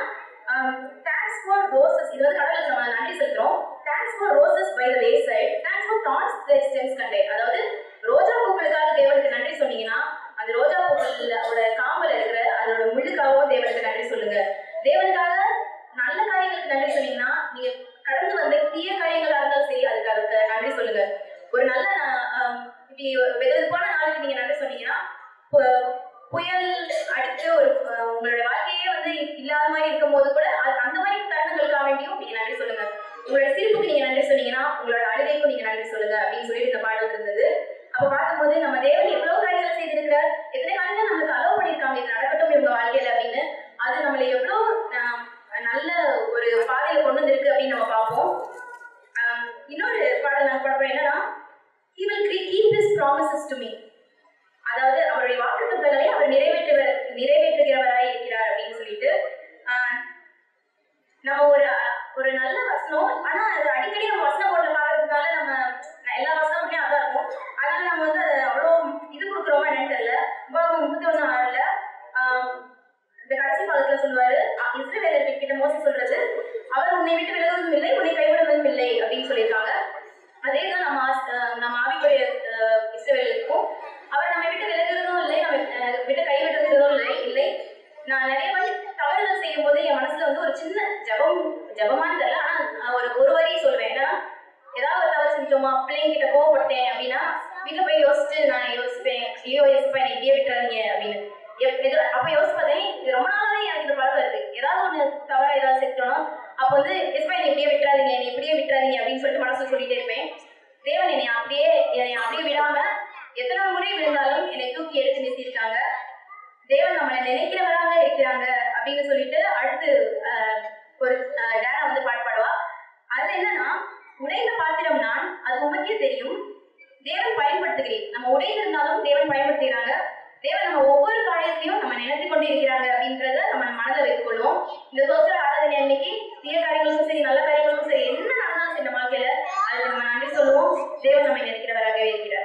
I: தேங்க்ஸ் ஃபார் ரோசஸ் இது வந்து கடவுளுக்கு நம்ம நன்றி செலுத்துறோம் thanks for roses by the way side thanks for thorns the stems contain அதாவது ரோஜா பூக்களுக்காக தேவனுக்கு நன்றி சொன்னீங்கன்னா அந்த ரோஜா பூக்களோட காம்பல இருக்கிற அதோட முள்ளுக்காகவும் தேவனுக்கு நன்றி சொல்லுங்க தேவனுக்காக நல்ல காரியங்களுக்கு நன்றி சொன்னீங்கன்னா நீங்க கடந்து வந்த தீய காரியங்களா இருந்தாலும் சரி அதுக்கு அதுக்கு நன்றி சொல்லுங்க ஒரு நல்ல ஆஹ், இப்படி வெது வெதுப்பான நாளுக்கு நீங்க நன்றி சொன்னீங்கன்னா பு- புயல் அடித்து ஒரு அஹ், உங்களோட வாழ்க்கையே வந்து இல்லாத மாதிரி இருக்கும் போது கூட அது- அந்த மாதிரி தருணங்களுக்காக வேண்டியும் நீங்க நன்றி சொல்லுங்க உங்களோட சிரிப்புக்கு நீங்க நன்றி சொன்னீங்கன்னா உங்களோட அழுகைக்கும் நீங்க நன்றி சொல்லுங்க அப்படின்னு சொல்லிட்டு இந்த பாடல் இருந்தது அப்ப பார்க்கும்போது நம்ம தேவன் எவ்வளவு காரியங்கள் செய்திருக்கிறார் எத்தனை காரியங்கள் நம்மளுக்கு அலோவ் பண்ணியிருக்காங்க இது நடக்கட்டும் இவங்க வாழ்க்கையில அப்படின்னு அது நம்மளை எவ்வளவு ஆஹ், நல்ல ஒரு பாதையில கொண்டு வந்திருக்கு அப்படின்னு நம்ம பார்ப்போம் ஆஹ், இன்னொரு பாடல் நான் போட போறேன் என்னன்னா he will keep his promises to me அதாவது அவருடைய வாக்குத்தத்தங்களை அவர் நிறைவேற்றுகிற நிறைவேற்றுகிறவராய் இருக்கிறார் அப்படின்னு சொல்லிட்டு ஆஹ், நம்ம ஒரு ஒரு நல்ல வசனம் ஆனா அது அடிக்கடி நம்ம வசனம் போட்டு பாக்குறதுனால நம்ம எல்லா வசனமும் அதான் இருக்கும் அதனால நம்ம வந்து அதை அவ்வளோ இது கொடுக்குறோமா என்னன்னு தெரியல உபாகம் முப்பத்தி ஒண்ணு ஆறுல ஆஹ், இந்த கடைசி பாகத்துல சொல்லுவாரு அஹ் இஸ்ரவேலர்கள் கிட்ட மோசி சொல்றது அவர் உன்னை விட்டு விலக செஞ்சிட்டோமா பிள்ளைங்கிட்ட கோவப்பட்டேன் அப்படின்னா வீட்டில் போய் யோசிச்சு நான் யோசிப்பேன் ஐயோ யோசிப்பேன் என்னை இப்படியே விட்டுறாதீங்க அப்படின்னு எப்- இது அப்போ யோசிச்சு பார்த்தேன் இது ரொம்ப நாளாவே எனக்கு இந்த பழக்கம் இருக்கு ஏதாவது ஒன்று தவறா ஏதாவது செஞ்சோம்னா அப்போ வந்து எஸ்பா என்னை இப்படியே விட்டுறாதீங்க என்னை இப்படியே விட்டுறாதீங்க அப்படின்னு சொல்லிட்டு மனசுல சொல்லிட்டே இருப்பேன் தேவன் என்னை அப்படியே என்னை அப்படியே விடாம எத்தனை முறை விழுந்தாலும் என்னை தூக்கி எடுத்து நிறுத்திருக்காங்க தேவன் நம்மளை நினைக்கிறவராக இருக்கிறாங்க அப்படின்னு சொல்லிட்டு அடுத்து ஆஹ், ஒரு டேரா வந்து பாட்டு பாடுவா அதுல என்னன்னா உடைந்த பாத்திரம் நான் அது உமக்கே தெரியும் தேவன் பயன்படுத்துகிறேன் நம்ம உடைந்திருந்தாலும் தேவன் பயன்படுத்துகிறாங்க தேவன் நம்ம ஒவ்வொரு காரியத்திலையும் நம்ம நினைத்து கொண்டு இருக்கிறாங்க அப்படின்றத நம்ம மனதில் வைத்துக் கொள்வோம் இந்த தோசை ஆராதனை அன்னைக்கு தீய காரியங்களுக்கும் சரி நல்ல காரியங்களுக்கும் சரி என்ன நடந்தாலும் சரி நம்ம வாழ்க்கையில அதுக்கு நம்ம நன்றி சொல்லுவோம் தேவன் நம்மை நினைக்கிறவராகவே இருக்கிறார்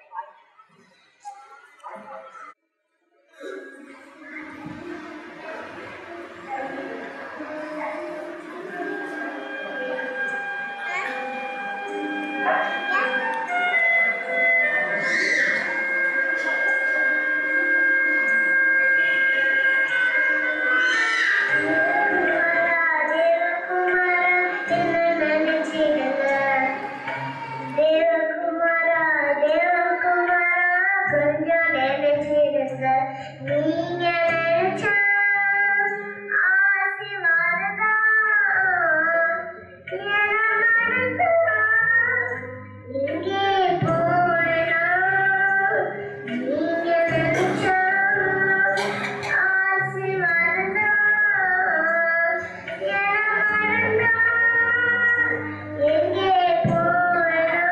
H: தேவகுமாரா தேவகுமாரா கொஞ்சம் நினைச்சிருங்க நீங்க நினைச்சா ஆசீர்வாதம் இங்கே போனா நீங்க நினைச்சா ஆசீர்வாதம் எங்கே போனா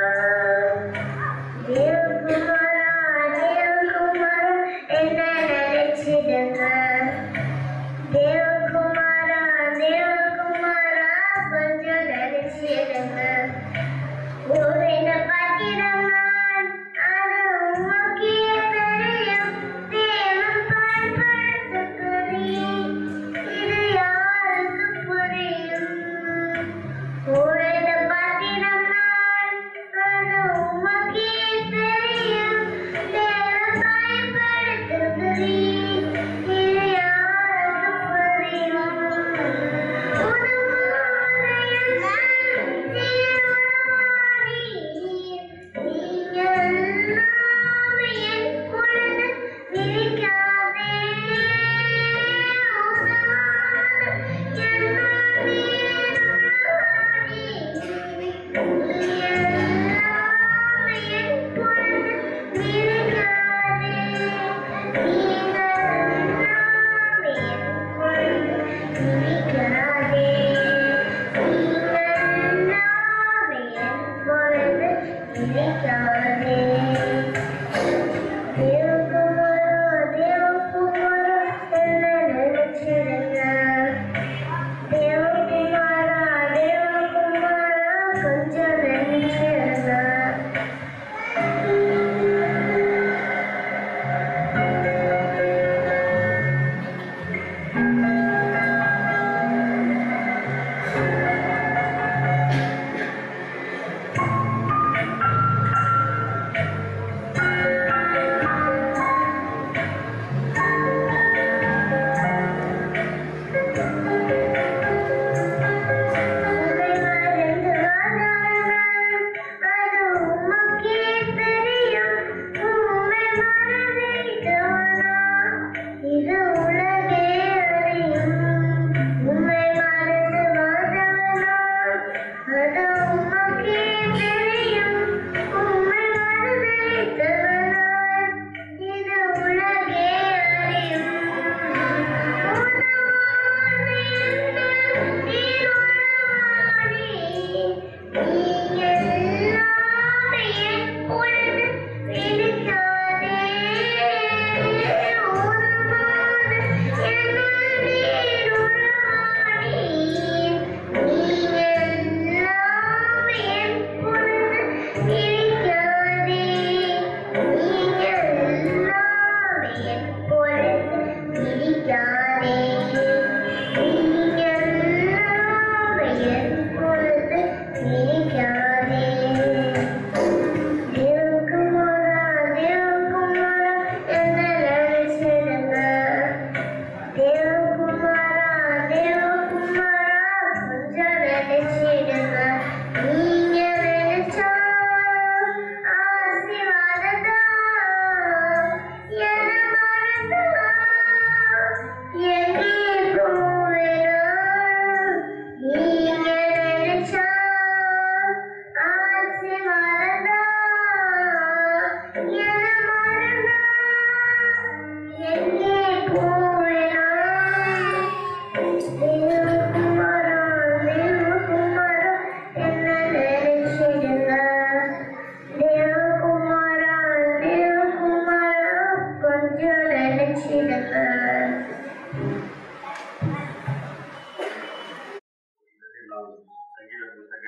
H: தேவகுமாரா தேவகுமாரா என்ன நினைச்சிடுங்க தேவகுமாரா தேவகுமாரா கொஞ்சம் நினைச்சிடுங்க ஒரு பத்திரம் நான் அது உமக்கே தெரியும் தேவன் பயன்படுத்துகிறேன் இது யாருக்கு புரியும் உழைத்த பத்திரம் நான் அது உமக்கே தெரியும் தேவன் பயன்படுத்துகிறேன் இது யாருக்கு புரியும் தேவகுமாரா தேவகுமாரா கொஞ்சம் நினைச்சிருங்க உம்மை மறந்து வாழாமல் அது உமக்கே தெரியும் உம்மை மறந்திட்டவனா இது உலகே அறியும் உம்மை மறந்து வாழ்ந்தவனா அது உமக்கே தெரியும் உம்மை மறந்திட்டவனா இது உலகே அறியும் பொழுது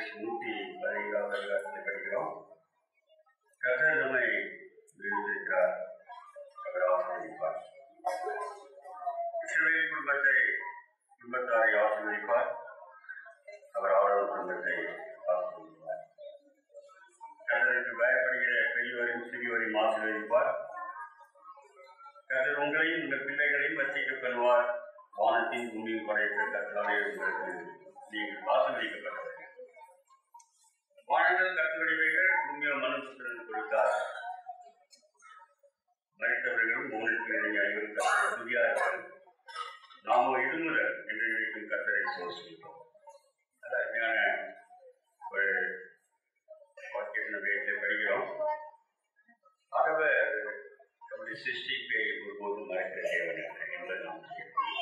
J: நூற்றி பதினைந்தாவது அதிகாரத்தில் படிக்கிறோம் கர்த்தர் நம்மை விடுவித்திருக்கிறார் அவர் ஆசீர்வதிப்பார் இஸ்ரவேல் குடும்பத்தை குடும்பத்தாரை ஆசீர்வதிப்பார் அவர் ஆரோக்கிய குடும்பத்தை ஆசீர்வதிப்பார் கர்த்தருக்கு பயப்படுகிற பெரியவரையும் சிறியவரையும் ஆசீர்வதிப்பார் கர்த்தர் உங்களையும் உங்கள் பிள்ளைகளையும் வச்சிக்க பண்ணுவார் வானத்தின் பூமியும் படைத்த கர்த்தராலே உங்களுக்கு நீங்கள் ஆசீர்வதிக்கப்பட்டவர்கள் வானங்கள் கர்த்தருடையவைகள் பூமியோ மனுஷத்திற்கு கொடுத்தார் மறைத்தவர்களும் மௌனத்தில் இறங்கி அனைவரும் கர்த்தரை துதியார்கள் நாமோ இருமுறை என்று இருக்கும் கர்த்தரை சோசிப்போம் அது அருமையான ஒரு வாக்கியம் நம்ம படிக்கிறோம் ஆகவே நம்முடைய சிருஷ்டிப்பை ஒருபோதும் மறைக்கிற தேவன் அல்ல என்பதை நாம் தெரிகிறோம்.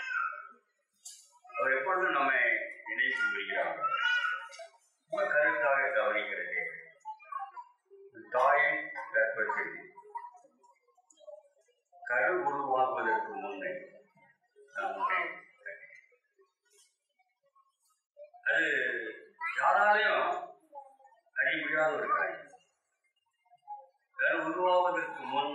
J: அவர் எப்பொழுதும் நம்மை நினைத்து முடிகிறார் ரொம்ப கருத்தாக கவனிக்கிற தேவன் தாயின் கர்ப்பத்தில் கரு உருவாகுவதற்கு முன்னே நாம் உன்னை அது யாராலையும் அறிய முடியாத ஒரு காரியம் கரு உருவாவதற்கு முன்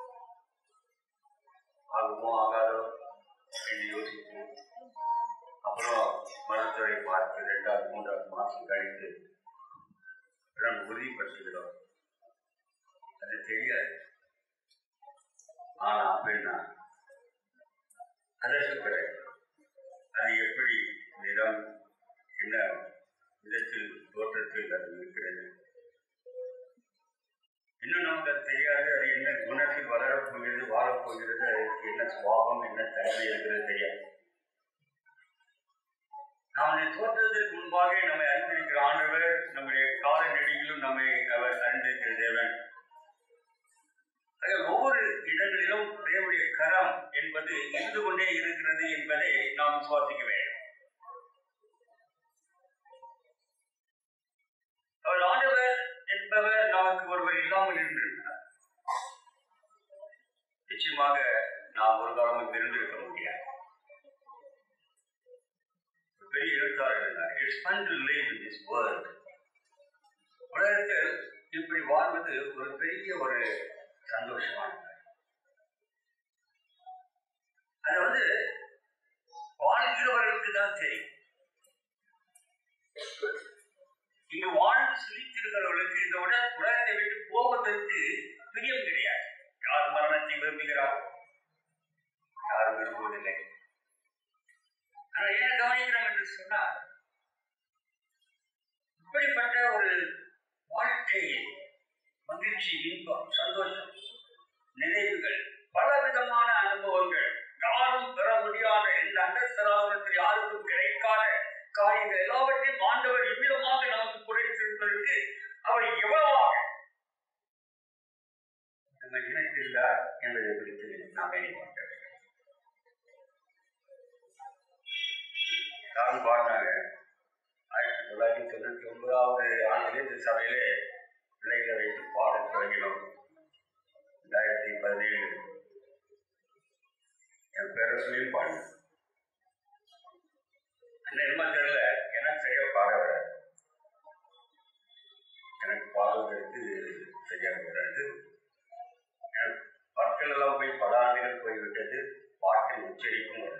J: ஆகுமோ ஆகாதோ என்று யோசிப்போம் அப்புறம் மருத்துவரை பார்த்து ரெண்டாவது மூன்றாவது மாதம் கழித்து நம்ம உறுதிப்படுத்துகிறோம் அது தெரியாது ஆனா பெண்ணா அதற்கு பிறகு அது எப்படி நிறம் என்ன விதத்தில் தோற்றத்தில் அது இருக்கிறது இன்னும் நமக்கு அது தெரியாது அது என்ன குணத்தில் வளரப் போகிறது வாழப் போகிறது அதுக்கு என்ன சுவாபம் என்ன தன்மை இருக்கிறது தெரியாது நம்முடைய தோற்றத்திற்கு முன்பாக நம்மை அறிந்திருக்கிற ஆண்டவர் நம்முடைய கால நெடியிலும் நம்மை அவர் அறிந்திருக்கிற தேவன் ஆக ஒவ்வொரு இடங்களிலும் தேவனுடைய கரம் என்பது இருந்து கொண்டே இருக்கிறது என்பதை நாம் விசுவாசிக்க வேண்டும் அவர் ஆண்டவர் என்பவர் நமக்கு ஒருவர் இல்லாமல் இருந்திருக்கிறார் நிச்சயமாக நாம் ஒரு காலமும் இருந்திருக்க முடியாது ஒரு பெரிய எழுத்தாளர் இருந்தார் it's fun to live in this world உலகத்தில் இப்படி வாழ்வது ஒரு பெரிய ஒரு சந்தோஷமானது அது வந்து வாழ்கிறவர்களுக்கு தான் தெரியும் இங்கு வாழ்ந்து சிரித்திருக்கிறவர்களுக்கு இந்த உட உலகத்தை விட்டு போவதற்கு பிரியம் கிடையாது யார் மரணத்தை விரும்புகிறார் யாரும் விரும்புவதில்லை ஆனால் என்ன கவனிக்கிறோம் என்று சொன்னால் இப்படிப்பட்ட ஒரு வாழ்க்கையில் மகிழ்ச்சி இன்பம் சந்தோஷம் நினைவுகள் பல விதமான அனுபவங்கள் யாரும் பெற முடியாத இந்த அண்டசராசனத்தில் யாருக்கும் கிடைக்காத காரியங்கள் எல்லாவற்றையும் ஆண்டவர் இவ்விதமாக நமக்கு குறைத்திருப்பதற்கு அவர் எவ்வளவாக நம்ம நினைத்திருந்தார் என்பதை குறித்து நாம் எண்ணிக்கொண்டோம் யாரும் பாடினாங்க ஆயிரத்தி தொள்ளாயிரத்தி தொண்ணூத்தி ஒன்பதாவது ஆண்டிலே இந்த சபையிலே பிள்ளைகளை வைத்து பாட தொடங்கினோம் ரெண்டாயிரத்தி பதினேழு என் பேரை சொல்லி பாடினேன் அண்ணன் என்னமா தெரியல எனக்கு சரியா பாட வராது எனக்கு பாடுவதற்கு சரியாக வராது எனக்கு பற்கள் எல்லாம் போய் பல ஆண்டுகள் போய்விட்டது பாட்டின் உச்சரிப்பும் வராது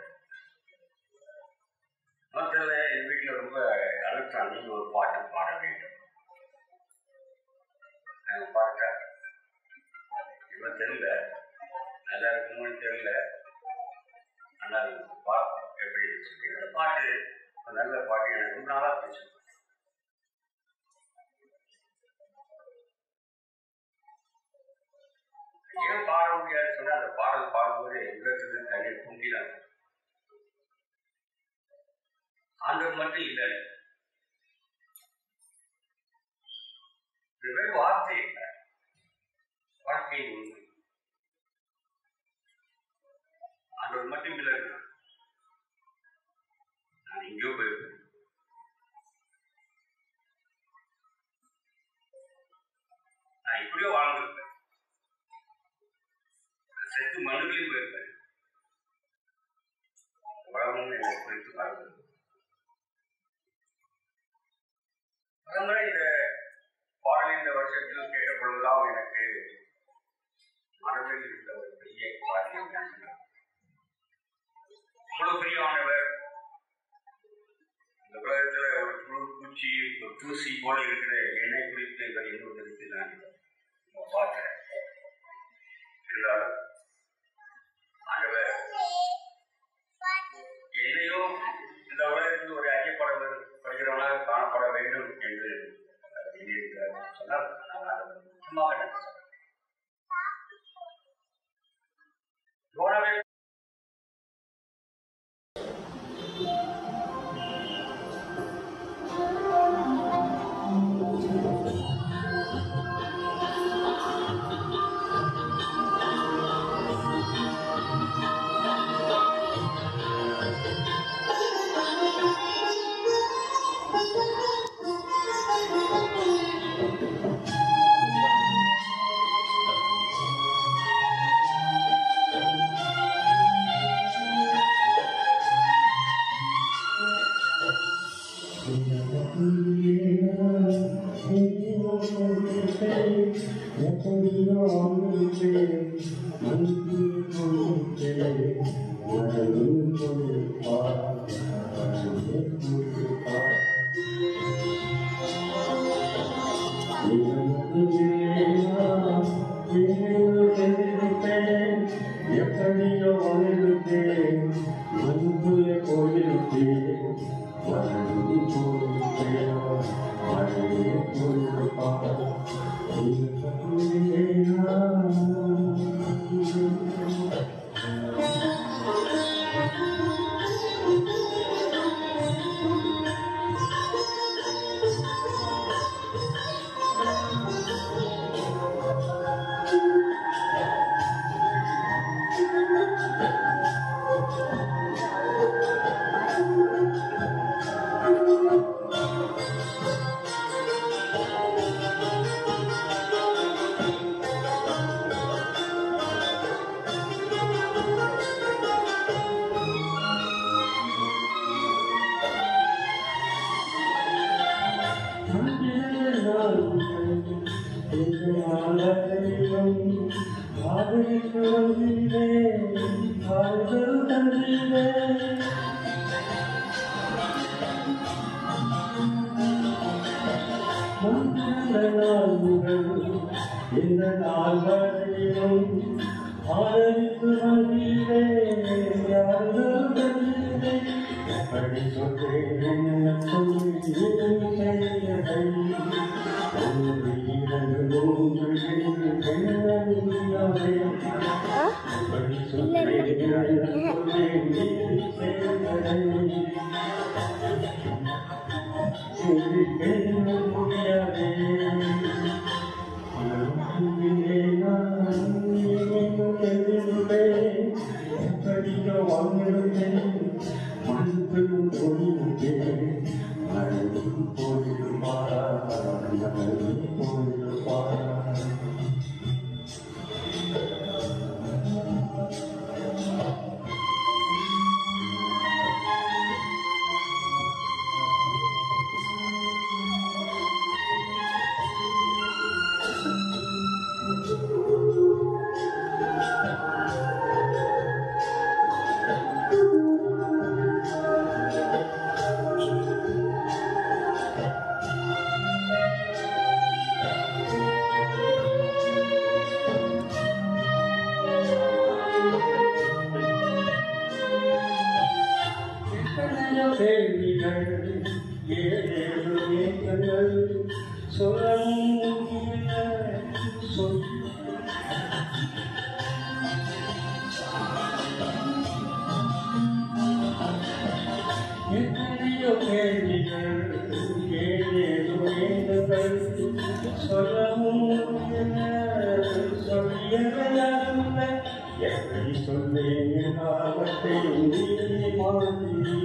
J: மற்றல என் வீட்டில் ரொம்ப அழுத்தம் நீங்க ஒரு பாட்டு பாட வேண்டும் நான் பாட்டேன் இவன் தெரியல நல்லா இருக்குமோன்னு தெரியல ஆனால் பா எப்படி இருக்கு இந்த பாட்டு ஒரு நல்ல பாட்டு எனக்கு ரொம்ப நாளா பிடிச்சு ஏன் பாட முடியாது சொன்னா அந்த பாடல் பாடும்போது உள்ளத்துல தண்ணீர் பொங்கினாங்க ஆண்டவர் மட்டும் இல்லை இது வெறும் வார்த்தை இல்லை வாழ்க்கையின் உண்மை ஆண்டவர் மட்டும் இல்லை நான் எங்கேயோ போயிருப்பேன் நான் இப்படியோ வாழ்ந்திருப்பேன் நான் செத்து மண்ணுகளையும் போயிருப்பேன் உலகம் என்னை குறித்து வாழ்ந்தது போதெல்லாம் எனக்கு மனதில் இருந்த ஒரு பெரிய காரியம் இவ்வளவு பெரிய ஆண்டவர் இந்த உலகத்துல ஒரு புழு பூச்சி ஒரு தூசி போல இருக்கிற என்னை குறித்து இவர் எண்ணுவதற்கு நான் பார்க்கிறேன் இருந்தாலும் ஆண்டவர் என்னையோ இந்த உலகத்தில் ஒரு அறியப்பட படுகிறவனாக காணப்பட வேண்டும் என்று எண்ணியிருக்கிறார் சொன்னால் நான் அதை சும்மா நினைச்சு சொல்றேன். யோனாவே
G: எப்படியோ வாழ்ந்தேன் மண்புய போயிருந்தேன் மழை போயிருந்தேன் மழையே போயிருப்பார் இந்த நாள் வரையிலும் ஆதரித்து வந்தீரே யாரோ தந்தீரே எப்படி சொல்றேன் என்ன சொல்லி செய்யலை ஒரு இரண்டு மூன்று பெண்ணே எப்படி சொல்றேன் என்ன சொல்லி செய்யலை எப்படி சொன்னேன் ஆபத்தையும் நீ மாற்றி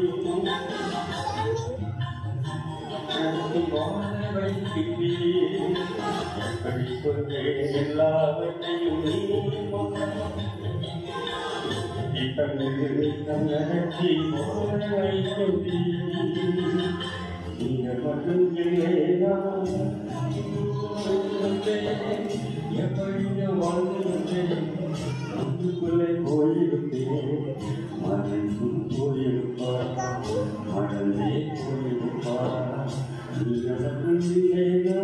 G: நீங்க மட்டும் எப்படியோ வாழ்ந்திருந்தேன் அன்புக்குள்ளே போயிருந்தேன் மறைந்தும் போயிருப்பார் மறந்தே போயிருப்பார் நீ எனக்கு இல்லையா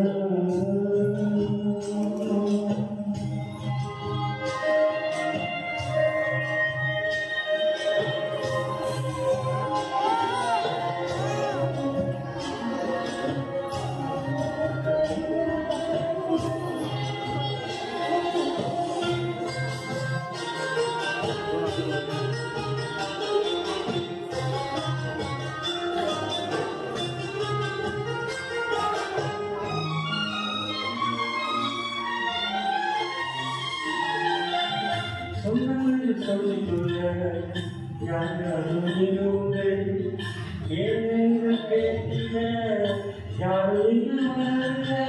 G: சொன்னது சொல்லிக்கொள்ள யாரும் இல்லை ஏனென்று கேட்கிற யாரும் இல்லை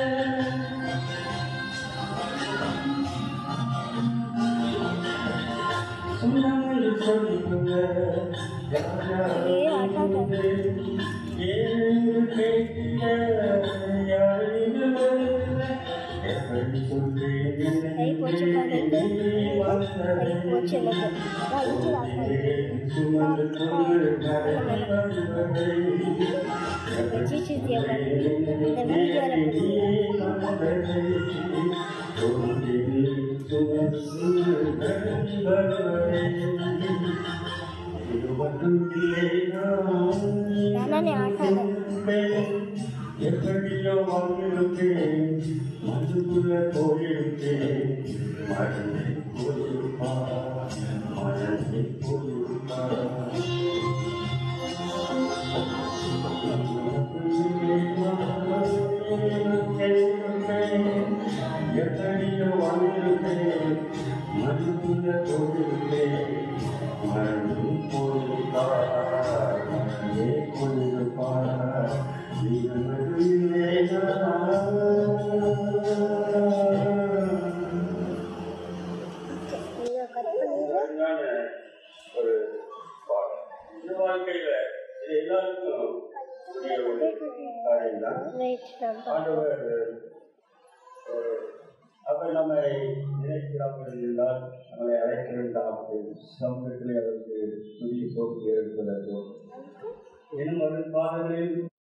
G: சொன்னது சொல்லிக்கொள்ள யாரும் இல்லை ஏனென்று கேட்கிற யாரும் இல்லை எப்படி சொல்றேன்
H: கை போச்சு பாருங்க. கை போச்சு எனக்கு. நான் இஞ்சி சீச்சி தேவை இந்த வீடியோ நானே ஆட்டாங்க
G: எப்படியோ வாழ்ந்திருக்கேன் மனதுக்குள்ள போயிருக்கேன் மறந்து போயிருப்பா மறந்து போயிருப்பா எப்படியோ வாழ்ந்திருக்கேன் மனதுக்குள்ள போயிருக்கேன் மறந்து போயிருப்பா மறந்தே போயிருப்பா
H: இதை கட் பண்ணிடு
G: அருமையான ஒரு பாடம் இந்த வாழ்க்கையில இது எல்லாருக்கும் உரிய ஒரு காரியம்தான்
H: வெயிட் நம்ம
G: ஆண்டவர் ஒரு அப்ப நம்மை நினைக்கிறார்கள் என்றால் நம்மளை அழைக்க வேண்டாம் சமூகத்திலே அவருக்கு புதிய சோப்பு எடுப்பதற்கும் இன்னும் ஒரு பாடலில்